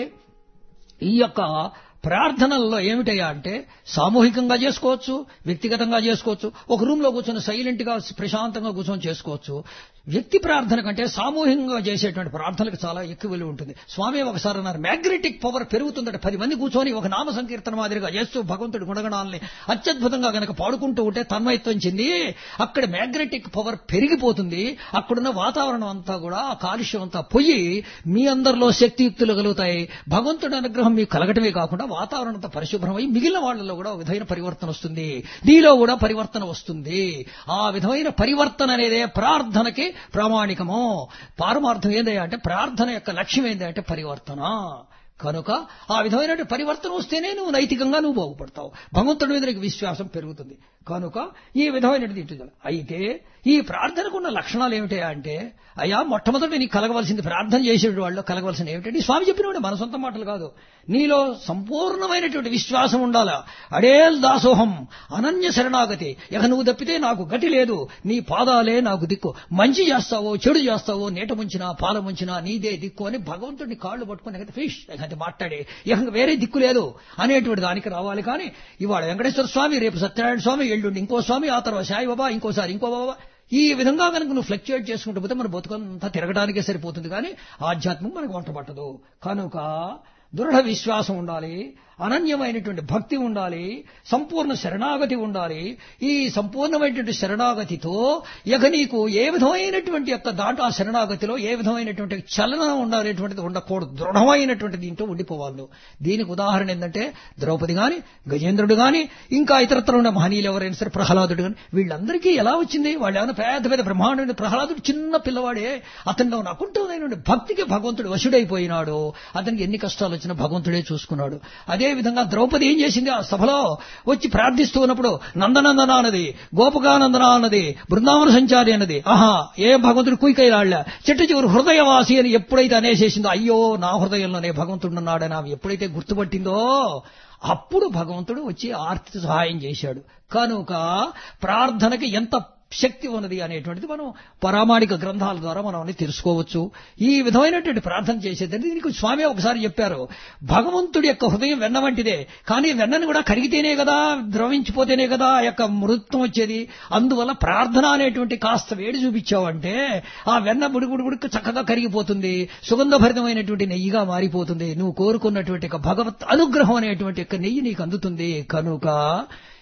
ఈ యొక్క ప్రార్థనల్లో ఏమిటయ్యా అంటే సామూహికంగా చేసుకోవచ్చు వ్యక్తిగతంగా చేసుకోవచ్చు ఒక రూమ్ లో కూర్చొని సైలెంట్ గా ప్రశాంతంగా కూర్చొని చేసుకోవచ్చు వ్యక్తి ప్రార్థన కంటే సామూహికంగా చేసేటువంటి ప్రార్థనలకు చాలా ఎక్కువ విలువ ఉంటుంది స్వామి ఒకసారి అన్నారు మ్యాగ్నెటిక్ పవర్ పెరుగుతుందట పది మంది కూర్చొని ఒక నామ సంకీర్తన మాదిరిగా చేస్తూ భగవంతుడి గుణగణాలని అత్యద్భుతంగా గనక పాడుకుంటూ ఉంటే తన్మయత్వం చెంది అక్కడ మ్యాగ్నెటిక్ పవర్ పెరిగిపోతుంది అక్కడున్న వాతావరణం అంతా కూడా ఆ కాలుష్యం అంతా పోయి మీ అందరిలో శక్తియుక్తులు కలుగుతాయి భగవంతుడి అనుగ్రహం మీకు కలగటమే కాకుండా వాతావరణం అంతా పరిశుభ్రమై మిగిలిన వాళ్ళలో కూడా ఒక విధమైన పరివర్తన వస్తుంది నీలో కూడా పరివర్తన వస్తుంది ఆ విధమైన పరివర్తన అనేదే ప్రార్థనకి ప్రామాణికము పారమార్థం ఏందయ్యా అంటే ప్రార్థన యొక్క లక్ష్యం ఏంది అంటే పరివర్తన కనుక ఆ విధమైన పరివర్తన వస్తేనే నువ్వు నైతికంగా నువ్వు బాగుపడతావు భగవంతుడి మీద నీకు విశ్వాసం పెరుగుతుంది కనుక ఈ విధమైనది ఇంటి అయితే ఈ ప్రార్థనకు ఉన్న లక్షణాలు ఏమిటా అంటే అయ్యా మొట్టమొదటి నీకు కలగవలసింది ప్రార్థన చేసే వాళ్ళు కలగవలసింది ఏమిటంటే స్వామి చెప్పినవాడు మన సొంత మాటలు కాదు నీలో సంపూర్ణమైనటువంటి విశ్వాసం ఉండాలా అడేల్ దాసోహం అనన్య శరణాగతి ఇక నువ్వు తప్పితే నాకు గతి లేదు నీ పాదాలే నాకు దిక్కు మంచి చేస్తావో చెడు చేస్తావో నీట ముంచినా పాల ముంచినా నీదే దిక్కు అని భగవంతుడిని కాళ్ళు పట్టుకుని ఎగతే ఫిష్ ఎగతే మాట్లాడే ఇక వేరే దిక్కు లేదు అనేటువంటి దానికి రావాలి కానీ ఇవాళ వెంకటేశ్వర స్వామి రేపు సత్యనారాయణ స్వామి ఎల్లుండి ఇంకో స్వామి ఆ తర్వాత సాయి బాబా ఇంకోసారి ఇంకో బాబా ఈ విధంగా కనుక నువ్వు ఫ్లక్చుయేట్ చేసుకుంటూ పోతే మన బతుకంతా తిరగడానికే సరిపోతుంది కానీ ఆధ్యాత్మం మనకు వంట పట్టదు కనుక దృఢ విశ్వాసం ఉండాలి అనన్యమైనటువంటి భక్తి ఉండాలి సంపూర్ణ శరణాగతి ఉండాలి ఈ సంపూర్ణమైనటువంటి శరణాగతితో ఇక నీకు ఏ విధమైనటువంటి యొక్క దాంట్లో ఆ శరణాగతిలో ఏ విధమైనటువంటి చలనం ఉండాలనేటువంటిది ఉండకూడదు దృఢమైనటువంటి దీంట్లో ఉండిపోవాలి నువ్వు దీనికి ఉదాహరణ ఏంటంటే ద్రౌపది గాని గజేంద్రుడు గాని ఇంకా ఇతరత్ర ఉన్న మహనీయులు ఎవరైనా సరే ప్రహ్లాదుడు గాని వీళ్ళందరికీ ఎలా వచ్చింది వాళ్ళు ఏమైనా పెద్ద పెద్ద బ్రహ్మాండ ప్రహ్లాదుడు చిన్న పిల్లవాడే అతనిలో నకుంఠమైనటువంటి భక్తికి భగవంతుడు వశుడైపోయినాడు అతనికి ఎన్ని కష్టాలు వచ్చినా భగవంతుడే చూసుకున్నాడు అదే విధంగా ద్రౌపది ఏం చేసింది ఆ సభలో వచ్చి ప్రార్థిస్తూ ఉన్నప్పుడు నందనందన అన్నది గోపకానందన అన్నది బృందావన సంచారి అన్నది ఆహా ఏ భగవంతుడు కుయికైలాళ్ళ చెట్టు చివరి హృదయవాసి అని ఎప్పుడైతే అనేసేసిందో అయ్యో నా హృదయంలోనే భగవంతుడు ఉన్నాడని ఆమె ఎప్పుడైతే గుర్తుపట్టిందో అప్పుడు భగవంతుడు వచ్చి ఆర్తి సహాయం చేశాడు కనుక ప్రార్థనకి ఎంత శక్తి ఉన్నది అనేటువంటిది మనం పరామాణిక గ్రంథాల ద్వారా మనం అన్ని తెలుసుకోవచ్చు ఈ విధమైనటువంటి ప్రార్థన చేసేదండి దీనికి స్వామి ఒకసారి చెప్పారు భగవంతుడి యొక్క హృదయం వెన్న వంటిదే కానీ వెన్నను కూడా కరిగితేనే కదా ద్రవించిపోతేనే కదా ఆ యొక్క మృత్వం వచ్చేది అందువల్ల ప్రార్థన అనేటువంటి కాస్త వేడి చూపించావంటే ఆ వెన్న బుడిగుడుగుడికి చక్కగా కరిగిపోతుంది సుగంధభరితమైనటువంటి నెయ్యిగా మారిపోతుంది నువ్వు కోరుకున్నటువంటి భగవత్ అనుగ్రహం అనేటువంటి యొక్క నెయ్యి నీకు అందుతుంది కనుక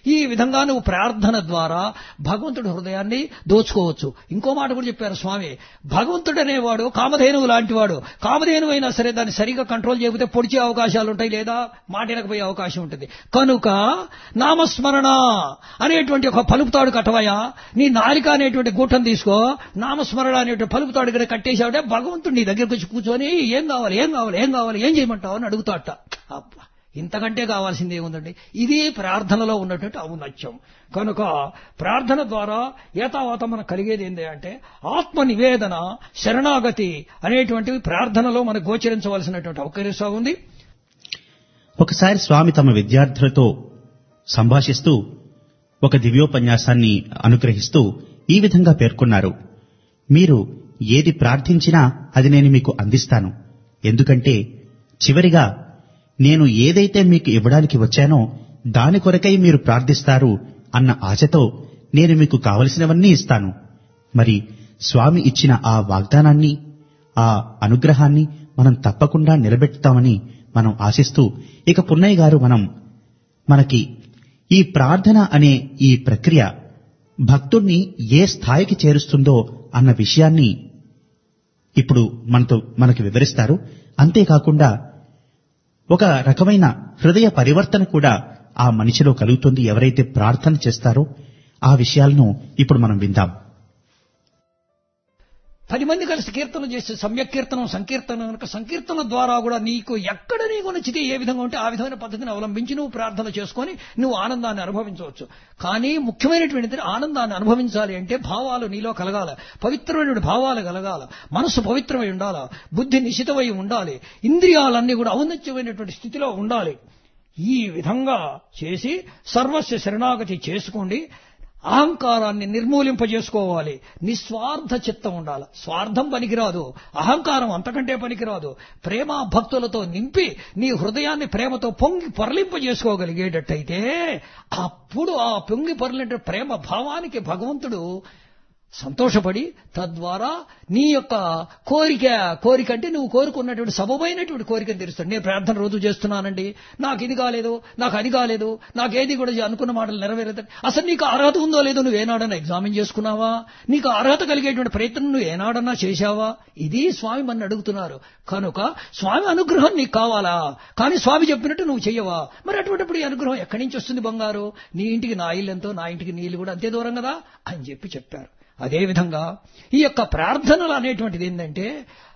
ఈ విధంగా నువ్వు ప్రార్థన ద్వారా భగవంతుడి హృదయాన్ని దోచుకోవచ్చు ఇంకో మాట కూడా చెప్పారు స్వామి భగవంతుడు అనేవాడు కామధేనువు లాంటివాడు కామధేనువు అయినా సరే దాన్ని సరిగా కంట్రోల్ చేయకపోతే పొడిచే అవకాశాలు ఉంటాయి లేదా మాటినకపోయే అవకాశం ఉంటుంది కనుక నామస్మరణ అనేటువంటి ఒక పలుపుతాడు కట్టవయ్యా నీ నాలిక అనేటువంటి గూటం తీసుకో నామస్మరణ అనేటువంటి పలుపుతాడు ఇక్కడ కట్టేశావుటే భగవంతుడు నీ దగ్గరకు వచ్చి కూర్చొని ఏం కావాలి ఏం కావాలి ఏం కావాలి ఏం చేయమంటావు అని అడుగుతాట అబ్బా ఇంతకంటే కావాల్సింది ఏముందండి ఇది ప్రార్థనలో ఉన్నటువంటి ఔన్నత్యం కనుక ప్రార్థన ద్వారా ఏతావాత మనకు కలిగేది ఏంటి అంటే ఆత్మ నివేదన శరణాగతి అనేటువంటివి ప్రార్థనలో మనకు గోచరించవలసినటువంటి అవకాశం ఉంది ఒకసారి స్వామి తమ విద్యార్థులతో సంభాషిస్తూ ఒక దివ్యోపన్యాసాన్ని అనుగ్రహిస్తూ ఈ విధంగా పేర్కొన్నారు మీరు ఏది ప్రార్థించినా అది నేను మీకు అందిస్తాను ఎందుకంటే చివరిగా నేను ఏదైతే మీకు ఇవ్వడానికి వచ్చానో దాని కొరకై మీరు ప్రార్థిస్తారు అన్న ఆశతో నేను మీకు కావలసినవన్నీ ఇస్తాను మరి స్వామి ఇచ్చిన ఆ వాగ్దానాన్ని ఆ అనుగ్రహాన్ని మనం తప్పకుండా నిలబెడతామని మనం ఆశిస్తూ ఇక పున్నయ్య గారు మనం మనకి ఈ ప్రార్థన అనే ఈ ప్రక్రియ భక్తుణ్ణి ఏ స్థాయికి చేరుస్తుందో అన్న విషయాన్ని ఇప్పుడు మనతో మనకి వివరిస్తారు అంతేకాకుండా ఒక రకమైన హృదయ పరివర్తన కూడా ఆ మనిషిలో కలుగుతుంది ఎవరైతే ప్రార్థన చేస్తారో ఆ విషయాలను ఇప్పుడు మనం విందాం పది మంది కలిసి కీర్తన చేస్తే సమ్యక్ కీర్తనం సంకీర్తన కనుక సంకీర్తన ద్వారా కూడా నీకు ఎక్కడ నీకు నచ్చితే ఏ విధంగా ఉంటే ఆ విధమైన పద్ధతిని అవలంబించి నువ్వు ప్రార్థన చేసుకొని నువ్వు ఆనందాన్ని అనుభవించవచ్చు కానీ ముఖ్యమైనటువంటి ఆనందాన్ని అనుభవించాలి అంటే భావాలు నీలో కలగాల పవిత్రమైనటువంటి భావాలు కలగాల మనసు పవిత్రమై ఉండాల బుద్ధి నిశితమై ఉండాలి ఇంద్రియాలన్నీ కూడా ఔన్నత్యమైనటువంటి స్థితిలో ఉండాలి ఈ విధంగా చేసి సర్వస్వ శరణాగతి చేసుకోండి అహంకారాన్ని నిర్మూలింపజేసుకోవాలి నిస్వార్థ చిత్తం ఉండాలి స్వార్థం పనికిరాదు అహంకారం అంతకంటే పనికిరాదు ప్రేమ భక్తులతో నింపి నీ హృదయాన్ని ప్రేమతో పొంగి పొరలింపజేసుకోగలిగేటట్టయితే అప్పుడు ఆ పొంగి పొరలింటే ప్రేమ భావానికి భగవంతుడు సంతోషపడి తద్వారా నీ యొక్క కోరిక కోరిక అంటే నువ్వు కోరుకున్నటువంటి సబమైనటువంటి కోరికను తీరుస్తాడు నేను ప్రార్థన రోజు చేస్తున్నానండి నాకు ఇది కాలేదు నాకు అది కాలేదు నాకు ఏది కూడా అనుకున్న మాటలు నెరవేరదు అసలు నీకు అర్హత ఉందో లేదో నువ్వు ఏనాడన్నా ఎగ్జామిన్ చేసుకున్నావా నీకు అర్హత కలిగేటువంటి ప్రయత్నం నువ్వు ఏనాడన్నా చేశావా ఇది స్వామి మన అడుగుతున్నారు కనుక స్వామి అనుగ్రహం నీకు కావాలా కానీ స్వామి చెప్పినట్టు నువ్వు చెయ్యవా మరి అటువంటిప్పుడు ఈ అనుగ్రహం ఎక్కడి నుంచి వస్తుంది బంగారు నీ ఇంటికి నా ఇల్లు ఎంతో నా ఇంటికి నీళ్ళు కూడా అంతే దూరం కదా అని చెప్పి చెప్పారు అదేవిధంగా ఈ యొక్క ప్రార్థనలు అనేటువంటిది ఏంటంటే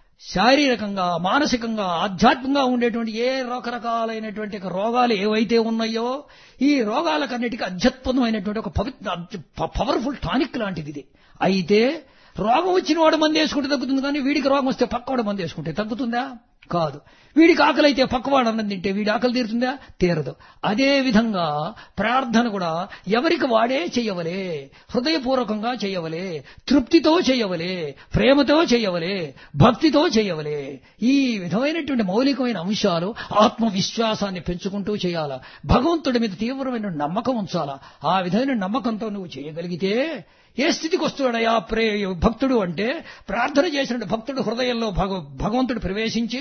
శారీరకంగా మానసికంగా ఆధ్యాత్మికంగా ఉండేటువంటి ఏ రకరకాలైనటువంటి రోగాలు ఏవైతే ఉన్నాయో ఈ రోగాలకన్నిటికీ అధ్యాత్మమైనటువంటి ఒక పవిత్ర పవర్ఫుల్ టానిక్ లాంటిది ఇది అయితే రోగం వచ్చిన వాడు మంది వేసుకుంటే తగ్గుతుంది కానీ వీడికి రోగం వస్తే పక్కవాడు మంది వేసుకుంటే తగ్గుతుందా కాదు వీడికి ఆకలి అయితే పక్కవాడు అన్నం తింటే వీడి ఆకలి తీరుతుందా తీరదు అదే విధంగా ప్రార్థన కూడా ఎవరికి వాడే చెయ్యవలే హృదయపూర్వకంగా చెయ్యవలే తృప్తితో చెయ్యవలే ప్రేమతో చెయ్యవలే భక్తితో చెయ్యవలే ఈ విధమైనటువంటి మౌలికమైన అంశాలు ఆత్మవిశ్వాసాన్ని పెంచుకుంటూ చేయాలా భగవంతుడి మీద తీవ్రమైన నమ్మకం ఉంచాలా ఆ విధమైన నమ్మకంతో నువ్వు చేయగలిగితే ఏ స్థితికి వస్తున్నాడయా ప్రే భక్తుడు అంటే ప్రార్థన చేసిన భక్తుడు హృదయంలో భగవంతుడు ప్రవేశించి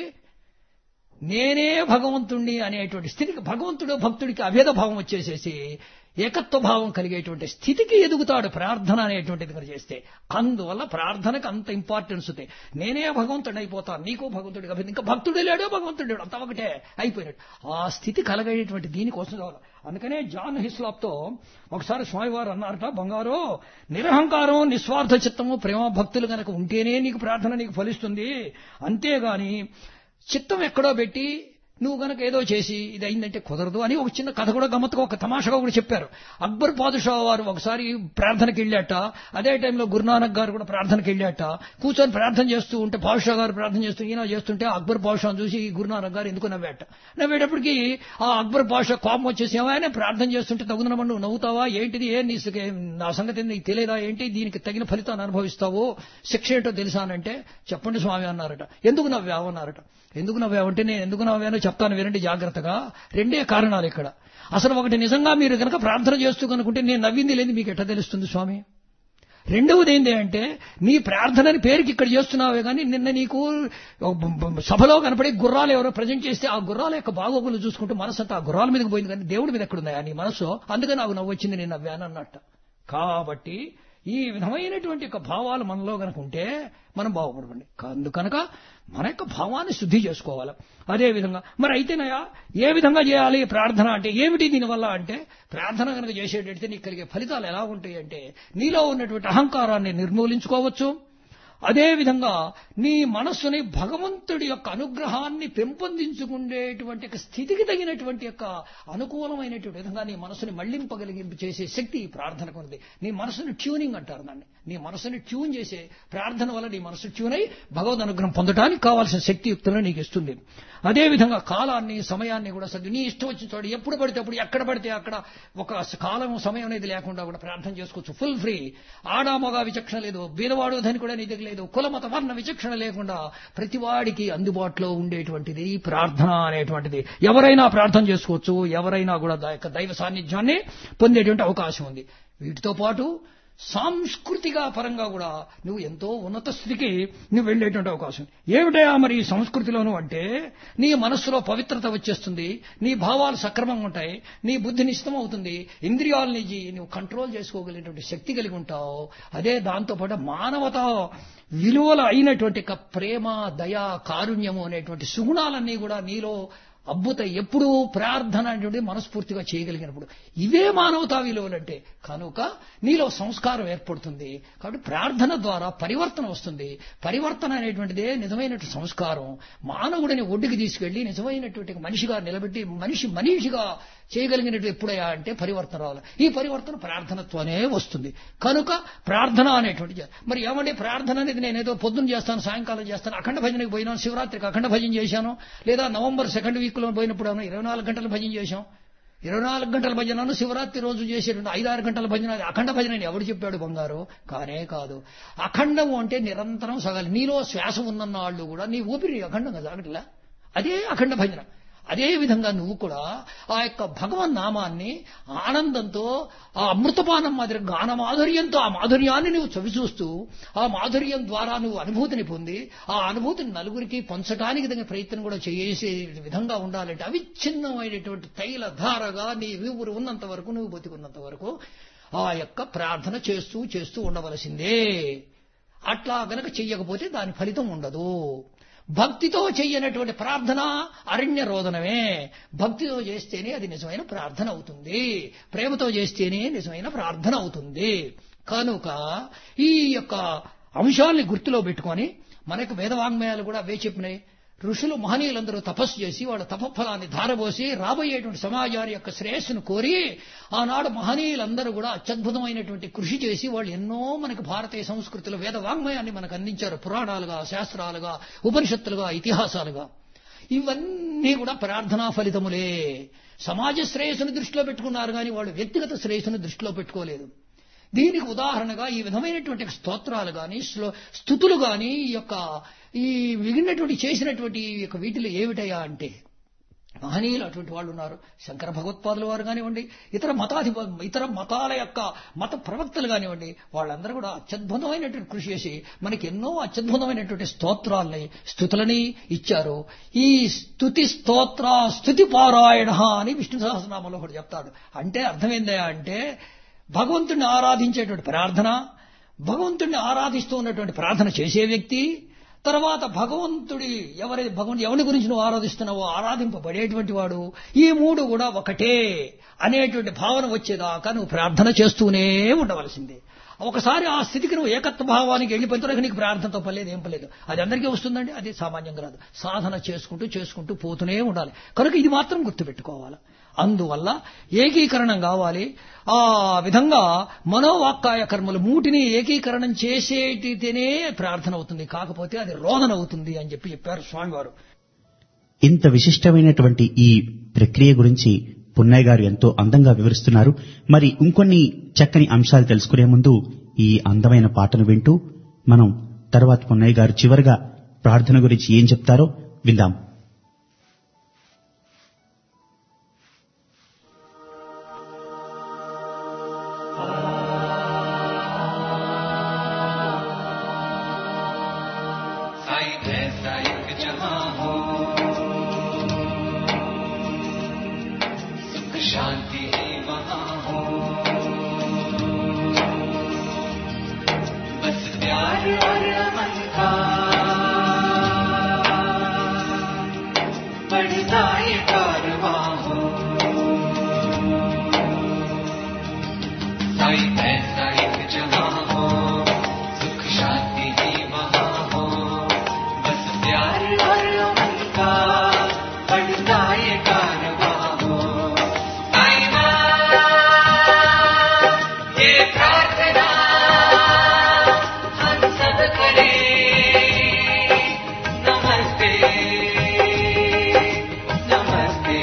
నేనే భగవంతుణ్ణి అనేటువంటి స్థితికి భగవంతుడు భక్తుడికి అభేద భావం వచ్చేసేసి ఏకత్వ భావం కలిగేటువంటి స్థితికి ఎదుగుతాడు ప్రార్థన అనేటువంటిది కనుక చేస్తే అందువల్ల ప్రార్థనకు అంత ఇంపార్టెన్స్ ఉంది నేనే భగవంతుడు అయిపోతాను నీకు భగవంతుడికి అభేదం ఇంకా భక్తుడు లేడో భగవంతుడు లేడు అంత ఒకటే అయిపోయినట్టు ఆ స్థితి కలగేటువంటి దీనికోసం కావాలి అందుకనే జాన్ హిస్లాప్తో ఒకసారి స్వామివారు అన్నారట బంగారు నిరహంకారం నిస్వార్థ చిత్తము ప్రేమ భక్తులు కనుక ఉంటేనే నీకు ప్రార్థన నీకు ఫలిస్తుంది అంతేగాని చిత్తం ఎక్కడో పెట్టి నువ్వు గనక ఏదో చేసి ఇది అయిందంటే కుదరదు అని ఒక చిన్న కథ కూడా గమ్మత్తుగా ఒక తమాషగా కూడా చెప్పారు అక్బర్ పాదుషా వారు ఒకసారి ప్రార్థనకి వెళ్ళాట అదే టైంలో గురునానక్ గారు కూడా ప్రార్థనకి వెళ్ళాట కూర్చొని ప్రార్థన చేస్తూ ఉంటే పాదుషా గారు ప్రార్థన చేస్తూ ఈయన చేస్తుంటే అక్బర్ పాదుషాను చూసి గురునానక్ గారు ఎందుకు నవ్వాట నవ్వేటప్పటికి ఆ అక్బర్ పాషా కోపం వచ్చేసి ఏమైనా ప్రార్థన చేస్తుంటే తగుదనమని నువ్వు నవ్వుతావా ఏంటిది ఏ నీ నా సంగతి నీకు తెలియదా ఏంటి దీనికి తగిన ఫలితాన్ని అనుభవిస్తావు శిక్ష ఏంటో తెలుసా అంటే చెప్పండి స్వామి అన్నారట ఎందుకు నవ్వావు అన్నారట ఎందుకు నవ్వావంటే నేను ఎందుకు నవ్వానో చెప్తాను వినండి జాగ్రత్తగా రెండే కారణాలు ఇక్కడ అసలు ఒకటి నిజంగా మీరు కనుక ప్రార్థన చేస్తూ కనుకుంటే నేను నవ్వింది లేదు మీకు ఎట్లా తెలుస్తుంది స్వామి రెండవది ఏంటి అంటే నీ ప్రార్థనని పేరుకి ఇక్కడ చేస్తున్నావే కానీ నిన్న నీకు సభలో కనపడే గుర్రాలు ఎవరో ప్రజెంట్ చేస్తే ఆ గుర్రాల యొక్క బాగోగులు చూసుకుంటూ మనసు అంతా ఆ గుర్రాల మీదకి పోయింది కానీ దేవుడి మీద ఎక్కడున్నాయా నీ మనసు అందుకని నాకు నవ్వు వచ్చింది నేను నవ్వాను అన్నట్ట కాబట్టి ఈ విధమైనటువంటి యొక్క భావాలు మనలో కనుక ఉంటే మనం బాగుపడమండి అందుకనుక మన యొక్క భావాన్ని శుద్ధి చేసుకోవాలి అదే విధంగా మరి అయితేనయా ఏ విధంగా చేయాలి ప్రార్థన అంటే ఏమిటి దీనివల్ల అంటే ప్రార్థన కనుక చేసేటట్టు నీకు కలిగే ఫలితాలు ఎలా ఉంటాయి అంటే నీలో ఉన్నటువంటి అహంకారాన్ని నిర్మూలించుకోవచ్చు అదే విధంగా నీ మనస్సుని భగవంతుడి యొక్క అనుగ్రహాన్ని పెంపొందించుకునేటువంటి యొక్క స్థితికి తగినటువంటి యొక్క అనుకూలమైనటువంటి విధంగా నీ మనసుని మళ్లింపగలిగింపు చేసే శక్తి ఈ ప్రార్థనకు ఉంది నీ మనసుని ట్యూనింగ్ అంటారు దాన్ని నీ మనసుని ట్యూన్ చేసే ప్రార్థన వల్ల నీ మనసు ట్యూన్ అయి భగవద్ అనుగ్రహం పొందడానికి కావాల్సిన శక్తియుక్తులను నీకు ఇస్తుంది అదే విధంగా కాలాన్ని సమయాన్ని కూడా సర్ది నీ ఇష్టం వచ్చిన చోట ఎప్పుడు పడితే అప్పుడు ఎక్కడ పడితే అక్కడ ఒక కాలం సమయం అనేది లేకుండా కూడా ప్రార్థన చేసుకోవచ్చు ఫుల్ ఫ్రీ ఆడా మగ విచక్షణ లేదు బీదవాడు ధని కూడా నీ దగ్గర లేదు కులమత వర్ణ విచక్షణ లేకుండా ప్రతివాడికి అందుబాటులో ఉండేటువంటిది ఈ ప్రార్థన అనేటువంటిది ఎవరైనా ప్రార్థన చేసుకోవచ్చు ఎవరైనా కూడా దా యొక్క దైవ సాన్నిధ్యాన్ని పొందేటువంటి అవకాశం ఉంది వీటితో పాటు సాంస్కృతిక పరంగా కూడా నువ్వు ఎంతో ఉన్నత స్థితికి నువ్వు వెళ్ళేటువంటి అవకాశం ఏమిటయా మరి ఈ సంస్కృతిలోను అంటే నీ మనస్సులో పవిత్రత వచ్చేస్తుంది నీ భావాలు సక్రమంగా ఉంటాయి నీ బుద్ధి నిశ్చితం అవుతుంది ఇంద్రియాలని నువ్వు కంట్రోల్ చేసుకోగలిగినటువంటి శక్తి కలిగి ఉంటావు అదే దాంతోపాటు మానవత విలువల అయినటువంటి యొక్క ప్రేమ దయ కారుణ్యము అనేటువంటి సుగుణాలన్నీ కూడా నీలో అద్భుతం ఎప్పుడు ప్రార్థన అనేటువంటి మనస్ఫూర్తిగా చేయగలిగినప్పుడు ఇవే మానవతా విలువలంటే కనుక నీలో సంస్కారం ఏర్పడుతుంది కాబట్టి ప్రార్థన ద్వారా పరివర్తన వస్తుంది పరివర్తన అనేటువంటిదే నిజమైనటువంటి సంస్కారం మానవుడిని ఒడ్డుకి తీసుకెళ్లి నిజమైనటువంటి మనిషిగా నిలబెట్టి మనిషి మనిషిగా చేయగలిగినట్టు ఎప్పుడయ్యా అంటే పరివర్తన రావాలి ఈ పరివర్తన ప్రార్థనత్వనే వస్తుంది కనుక ప్రార్థన అనేటువంటి మరి ఏమంటే ప్రార్థన అనేది నేను ఏదో పొద్దున్న చేస్తాను సాయంకాలం చేస్తాను అఖండ భజనకి పోయినాను శివరాత్రికి అఖండ భజన చేశాను లేదా నవంబర్ సెకండ్ వీక్ లో పోయినప్పుడు ఇరవై నాలుగు గంటల భజన చేశాం ఇరవై నాలుగు గంటల భజనను శివరాత్రి రోజు చేసేటువంటి ఐదారు గంటల భజన అది అఖండ భజన అని ఎవడు చెప్పాడు బంగారు కానే కాదు అఖండము అంటే నిరంతరం సగాలి నీలో శ్వాస ఉన్నన్నాళ్ళు కూడా నీ ఊపిరి అఖండంగా సాగట్లా అదే అఖండ భజన అదే విధంగా నువ్వు కూడా ఆ యొక్క భగవన్ నామాన్ని ఆనందంతో ఆ అమృతపానం మాదిరి గాన మాధుర్యంతో ఆ మాధుర్యాన్ని నువ్వు చవిచూస్తూ ఆ మాధుర్యం ద్వారా నువ్వు అనుభూతిని పొంది ఆ అనుభూతిని నలుగురికి పంచడానికి తగిన ప్రయత్నం కూడా చేసే విధంగా ఉండాలంటే అవిచ్ఛిన్నమైనటువంటి తైల ధారగా నీ ఊరు ఉన్నంత వరకు నువ్వు బతికున్నంత వరకు ఆ యొక్క ప్రార్థన చేస్తూ చేస్తూ ఉండవలసిందే అట్లా గనక చెయ్యకపోతే దాని ఫలితం ఉండదు భక్తితో చెయ్యనటువంటి ప్రార్థన అరణ్య రోదనమే భక్తితో చేస్తేనే అది నిజమైన ప్రార్థన అవుతుంది ప్రేమతో చేస్తేనే నిజమైన ప్రార్థన అవుతుంది కనుక ఈ యొక్క అంశాల్ని గుర్తులో పెట్టుకొని మనకు వేదవాంగ్మయాలు కూడా అవే చెప్పినాయి ఋషులు మహనీయులందరూ తపస్సు చేసి వాళ్ళ తపఫలాన్ని ధారబోసి రాబోయేటువంటి సమాజాన్ని యొక్క శ్రేయస్సును కోరి ఆనాడు మహనీయులందరూ కూడా అత్యద్భుతమైనటువంటి కృషి చేసి వాళ్ళు ఎన్నో మనకు భారతీయ సంస్కృతిలో వేద వాంగ్మయాన్ని మనకు అందించారు పురాణాలుగా శాస్త్రాలుగా ఉపనిషత్తులుగా ఇతిహాసాలుగా ఇవన్నీ కూడా ప్రార్థనా ఫలితములే సమాజ శ్రేయస్సును దృష్టిలో పెట్టుకున్నారు కానీ వాళ్ళు వ్యక్తిగత శ్రేయస్సును దృష్టిలో పెట్టుకోలేదు దీనికి ఉదాహరణగా ఈ విధమైనటువంటి స్తోత్రాలు కానీ స్థుతులు కానీ ఈ యొక్క ఈ మిగిలినటువంటి చేసినటువంటి ఈ యొక్క వీటిలో ఏమిటయా అంటే మహనీయులు అటువంటి వాళ్ళు ఉన్నారు శంకర భగవత్పాదుల వారు కానివ్వండి ఇతర మతాధిప ఇతర మతాల యొక్క మత ప్రవక్తలు కానివ్వండి వాళ్ళందరూ కూడా అత్యద్భుతమైనటువంటి కృషి చేసి మనకి ఎన్నో అత్యద్భుతమైనటువంటి స్తోత్రాలని స్థుతులని ఇచ్చారు ఈ స్థుతి స్తోత్ర స్థుతి పారాయణ అని విష్ణు సహస్రనామంలో ఒకటి చెప్తాడు అంటే అర్థమైందా అంటే భగవంతుడిని ఆరాధించేటువంటి ప్రార్థన భగవంతుడిని ఆరాధిస్తూ ఉన్నటువంటి ప్రార్థన చేసే వ్యక్తి తర్వాత భగవంతుడి ఎవరి భగవంతు ఎవరి గురించి నువ్వు ఆరాధిస్తున్నావో ఆరాధింపబడేటువంటి వాడు ఈ మూడు కూడా ఒకటే అనేటువంటి భావన వచ్చేదాకా నువ్వు ప్రార్థన చేస్తూనే ఉండవలసిందే ఒకసారి ఆ స్థితికి నువ్వు ఏకత్వ భావానికి వెళ్ళిపోయిన తర్వాత నీకు ప్రార్థనతో పర్లేదు ఏం పర్లేదు అది అందరికీ వస్తుందండి అది సామాన్యంగా రాదు సాధన చేసుకుంటూ చేసుకుంటూ పోతూనే ఉండాలి కనుక ఇది మాత్రం గుర్తుపెట్టుకోవాలి అందువల్ల ఏకీకరణం కావాలి ఆ విధంగా మనోవాక్కాయ కర్మలు మూటిని ఏకీకరణం చేసేటితేనే ప్రార్థన అవుతుంది కాకపోతే అది రోదన అవుతుంది అని చెప్పి చెప్పారు స్వామివారు ఇంత విశిష్టమైనటువంటి ఈ ప్రక్రియ గురించి పున్నయ్య గారు ఎంతో అందంగా వివరిస్తున్నారు మరి ఇంకొన్ని చక్కని అంశాలు తెలుసుకునే ముందు ఈ అందమైన పాటను వింటూ మనం తర్వాత పున్నయ్య గారు చివరిగా ప్రార్థన గురించి ఏం చెప్తారో విందాం ఆ ऐसा एक जहां हो सुख शांति ही वहां हो बस प्यार और अमन का बढ़ता ये कारवां हो साई ऐसा एक जहां हो सुख शांति ही वहां हो बस प्यार और अमन का बढ़ता ये कारवां हो साई माँ, ये प्रार्थना हम सब करें नमस्ते नमस्ते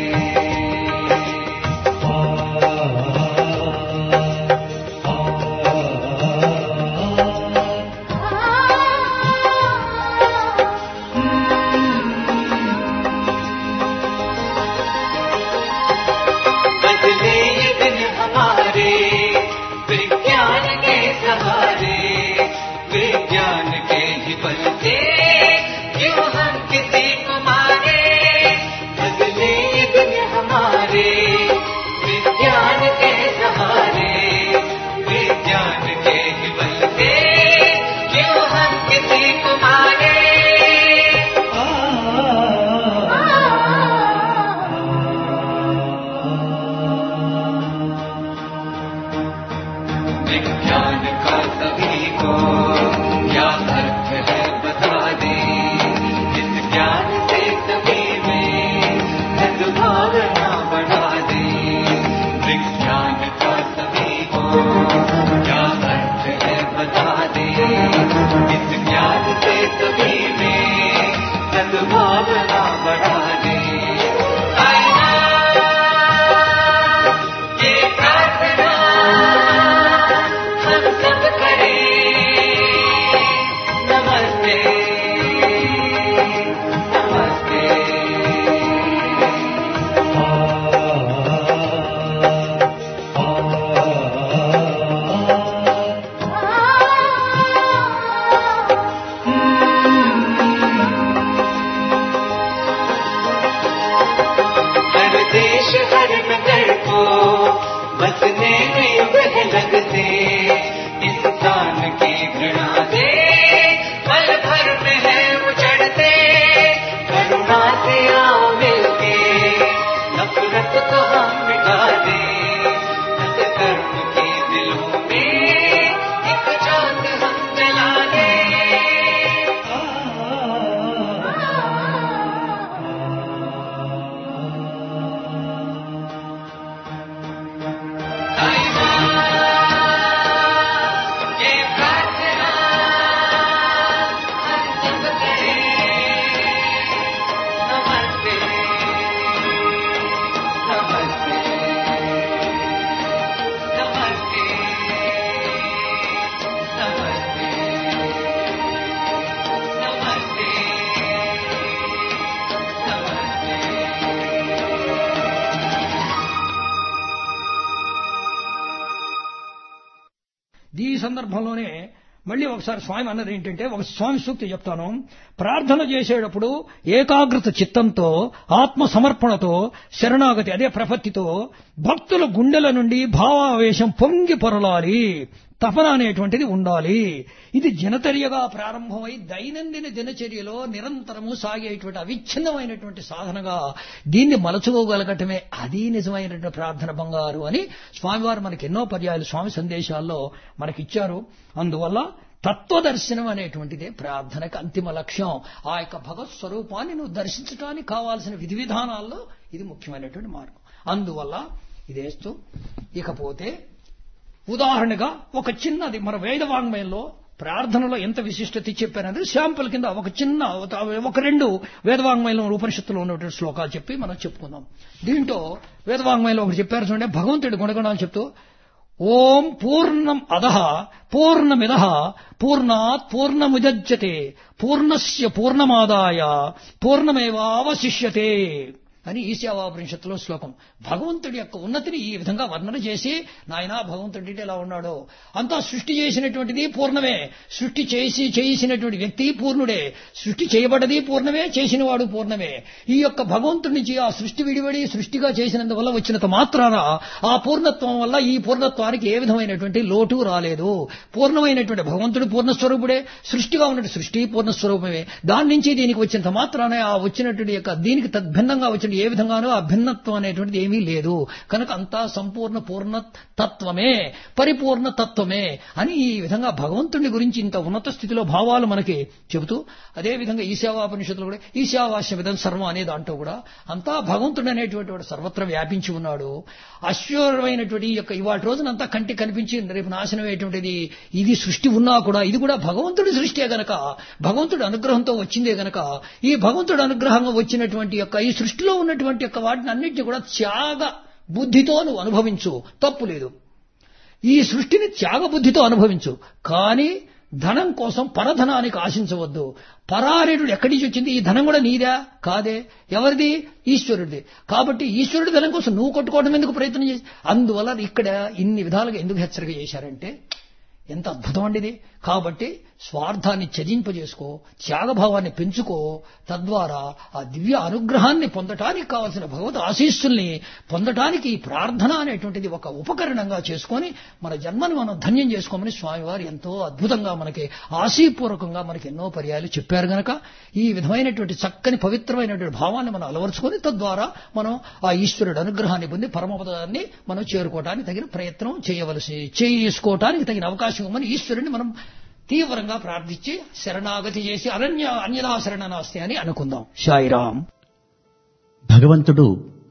बदले ये दिन हमारे विज्ञान के सहारे विज्ञान के ही बल से क्यों हम किसी को मारे बदले ये दिन हमारे विज्ञान के सहारे विज्ञान के ही बल से क्यों हम किसी को मारे विज्ञान का सभी को क्या अर्थ है बता दे इस ज्ञान से सभी में सद्भावना बढ़ा दे विज्ञान का सभी को क्या अर्थ है बता दे इस ज्ञान से सभी में सद्भावना बढ़ा दे आईना ये प्रार्थना हम सब करें नमस्ते नमस्ते हर देश हर नगर को बसने में युग है लगते इंसान की घृणा से पल भर में है उचड़ते करुणा से आओ मिलके नफरत को हम मिटा दे सत्कर्म के दिलों में एक ज्योत हम जला दे ये प्रार्थना हम सब करें नमस्ते नमस्ते नमस्ते नमस्ते नमस्ते नमस्ते ఈ సందర్భంలోనే మళ్ళీ ఒకసారి స్వామి అన్నది ఏంటంటే ఒక స్వామి సూక్తి చెప్తాను ప్రార్థన చేసేటప్పుడు ఏకాగ్రత చిత్తంతో ఆత్మ సమర్పణతో శరణాగతి అదే ప్రపత్తితో భక్తుల గుండెల నుండి భావావేశం పొంగి పొరలాలి తపన అనేటువంటిది ఉండాలి ఇది దినచర్యగా ప్రారంభమై దైనందిన దినచర్యలో నిరంతరము సాగేటువంటి అవిచ్ఛిన్నమైనటువంటి సాధనగా దీన్ని మలచుకోగలగటమే అది నిజమైనటువంటి ప్రార్థన బంగారు అని స్వామివారు మనకి ఎన్నో పర్యాయాలు స్వామి సందేశాల్లో మనకిచ్చారు అందువల్ల తత్వదర్శనం అనేటువంటిదే ప్రార్థనకు అంతిమ లక్ష్యం ఆ యొక్క భగవత్ స్వరూపాన్ని నువ్వు దర్శించడానికి కావాల్సిన విధి విధానాల్లో ఇది ముఖ్యమైనటువంటి మార్గం అందువల్ల ఇదేస్తూ ఇకపోతే ఉదాహరణగా ఒక చిన్నది మన వేద వాంగ్మయంలో ప్రార్థనలో ఎంత విశిష్టత చెప్పారంటే శాంపుల్ కింద ఒక చిన్న ఒక రెండు వేదవాంగ్మయంలో ఉపనిషత్తులో ఉన్నటువంటి శ్లోకాలు చెప్పి మనం చెప్పుకుందాం దీంట్లో వేదవాంగ్మయంలో ఒకటి చెప్పారు చూడండి భగవంతుడి గుణగణాలు చెప్తూ ఓం పూర్ణం అధ పూర్ణమిద పూర్ణాత్ పూర్ణముదజ్యతే పూర్ణస్య పూర్ణమాదాయ పూర్ణమేవావశిష్యతే అని ఈశావాపనిషత్తులో శ్లోకం భగవంతుడి యొక్క ఉన్నతిని ఈ విధంగా వర్ణన చేసి నాయనా భగవంతుడి ఎలా ఉన్నాడో అంతా సృష్టి చేసినటువంటిది పూర్ణమే సృష్టి చేసి చేసినటువంటి వ్యక్తి పూర్ణుడే సృష్టి చేయబడ్డది పూర్ణమే చేసినవాడు పూర్ణమే ఈ యొక్క భగవంతుడి నుంచి ఆ సృష్టి విడివడి సృష్టిగా చేసినందువల్ల వచ్చినంత మాత్రాన ఆ పూర్ణత్వం వల్ల ఈ పూర్ణత్వానికి ఏ విధమైనటువంటి లోటు రాలేదు పూర్ణమైనటువంటి భగవంతుడు పూర్ణస్వరూపుడే సృష్టిగా ఉన్నటువంటి సృష్టి పూర్ణస్వరూపమే దాని నుంచి దీనికి వచ్చినంత మాత్రానే ఆ వచ్చినటువంటి యొక్క దీనికి తద్భిన్నంగా వచ్చిన ఏ విధంగానూ ఆ భిన్నత్వం అనేటువంటిది ఏమీ లేదు కనుక అంతా సంపూర్ణ పూర్ణ తత్వమే పరిపూర్ణ తత్వమే అని ఈ విధంగా భగవంతుని గురించి ఇంత ఉన్నత స్థితిలో భావాలు మనకి చెబుతూ అదే విధంగా ఈశావాపనిషత్తులు కూడా ఈశావాస్య విధం సర్వం అనే దాంట్లో కూడా అంతా భగవంతుడు అనేటువంటి వాడు సర్వత్ర వ్యాపించి ఉన్నాడు అశ్వరమైనటువంటి ఈ యొక్క ఇవాటి రోజున అంతా కంటి కనిపించి రేపు నాశనం అయ్యేటువంటిది ఇది సృష్టి ఉన్నా కూడా ఇది కూడా భగవంతుడి సృష్టియే గనక భగవంతుడి అనుగ్రహంతో వచ్చిందే గనక ఈ భగవంతుడి అనుగ్రహంగా వచ్చినటువంటి యొక్క ఈ సృష్టిలో ఉన్నటువంటి యొక్క వాటిని అన్నింటినీ కూడా త్యాగ బుద్ధితో నువ్వు అనుభవించు తప్పు లేదు ఈ సృష్టిని త్యాగ బుద్ధితో అనుభవించు కానీ ధనం కోసం పరధనానికి ఆశించవద్దు పరారేడు ఎక్కడి నుంచి వచ్చింది ఈ ధనం కూడా నీదా కాదే ఎవరిది ఈశ్వరుడిది కాబట్టి ఈశ్వరుడి ధనం కోసం నువ్వు కొట్టుకోవడం ఎందుకు ప్రయత్నం చేసి అందువల్ల ఇక్కడ ఇన్ని విధాలుగా ఎందుకు హెచ్చరిక చేశారంటే ఎంత అద్భుతం అండి ఇది కాబట్టి స్వార్థాన్ని త్యజింపజేసుకో త్యాగభావాన్ని పెంచుకో తద్వారా ఆ దివ్య అనుగ్రహాన్ని పొందటానికి కావలసిన భగవత్ ఆశీస్సుల్ని పొందటానికి ఈ ప్రార్థన అనేటువంటిది ఒక ఉపకరణంగా చేసుకొని మన జన్మను మనం ధన్యం చేసుకోమని స్వామివారు ఎంతో అద్భుతంగా మనకి ఆశీపూర్వకంగా మనకి ఎన్నో పర్యాలు చెప్పారు గనక ఈ విధమైనటువంటి చక్కని పవిత్రమైనటువంటి భావాన్ని మనం అలవరుచుకొని తద్వారా మనం ఆ ఈశ్వరుడు అనుగ్రహాన్ని పొంది పరమపదాన్ని మనం చేరుకోవడానికి తగిన ప్రయత్నం చేయవలసి చేసుకోవటానికి తగిన అవకాశం ఇవ్వమని ఈశ్వరుని మనం తీవ్రంగా ప్రార్థించి శరణాగతి చేసి అనన్య అన్యదా శరణనాస్తి అని అనుకుందాం సాయిరామ్ భగవంతుడు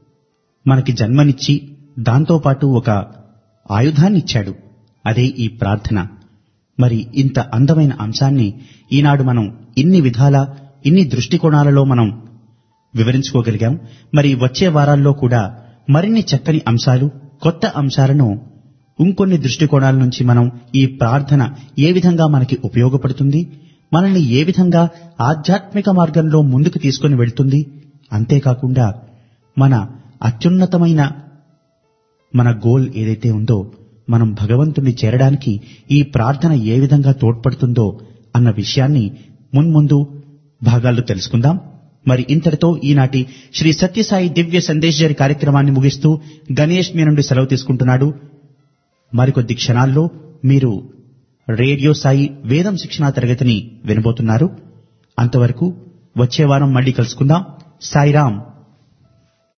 మనకి జన్మనిచ్చి దాంతోపాటు ఒక ఆయుధాన్నిచ్చాడు అదే ఈ ప్రార్థన మరి ఇంత అందమైన అంశాన్ని ఈనాడు మనం ఇన్ని విధాల ఇన్ని దృష్టికోణాలలో మనం వివరించుకోగలిగాం మరి వచ్చే వారాల్లో కూడా మరిన్ని చక్కని అంశాలు కొత్త అంశాలను ఇంకొన్ని దృష్టికోణాల నుంచి మనం ఈ ప్రార్థన ఏ విధంగా మనకి ఉపయోగపడుతుంది మనల్ని ఏ విధంగా ఆధ్యాత్మిక మార్గంలో ముందుకు తీసుకొని వెళ్తుంది అంతేకాకుండా మన అత్యున్నతమైన మన గోల్ ఏదైతే ఉందో మనం భగవంతుణ్ణి చేరడానికి ఈ ప్రార్థన ఏ విధంగా తోడ్పడుతుందో అన్న విషయాన్ని మున్ముందు భాగాల్లో తెలుసుకుందాం మరి ఇంతటితో ఈనాటి శ్రీ సత్యసాయి దివ్య సందేశ్ కార్యక్రమాన్ని ముగిస్తూ గణేష్ మీ నుండి సెలవు తీసుకుంటున్నాడు మరికొద్ది క్షణాల్లో మీరు రేడియో సాయి వేదం శిక్షణా తరగతిని వినబోతున్నారు అంతవరకు వచ్చే వారం మళ్ళీ కలుసుకుందాం సాయిరాం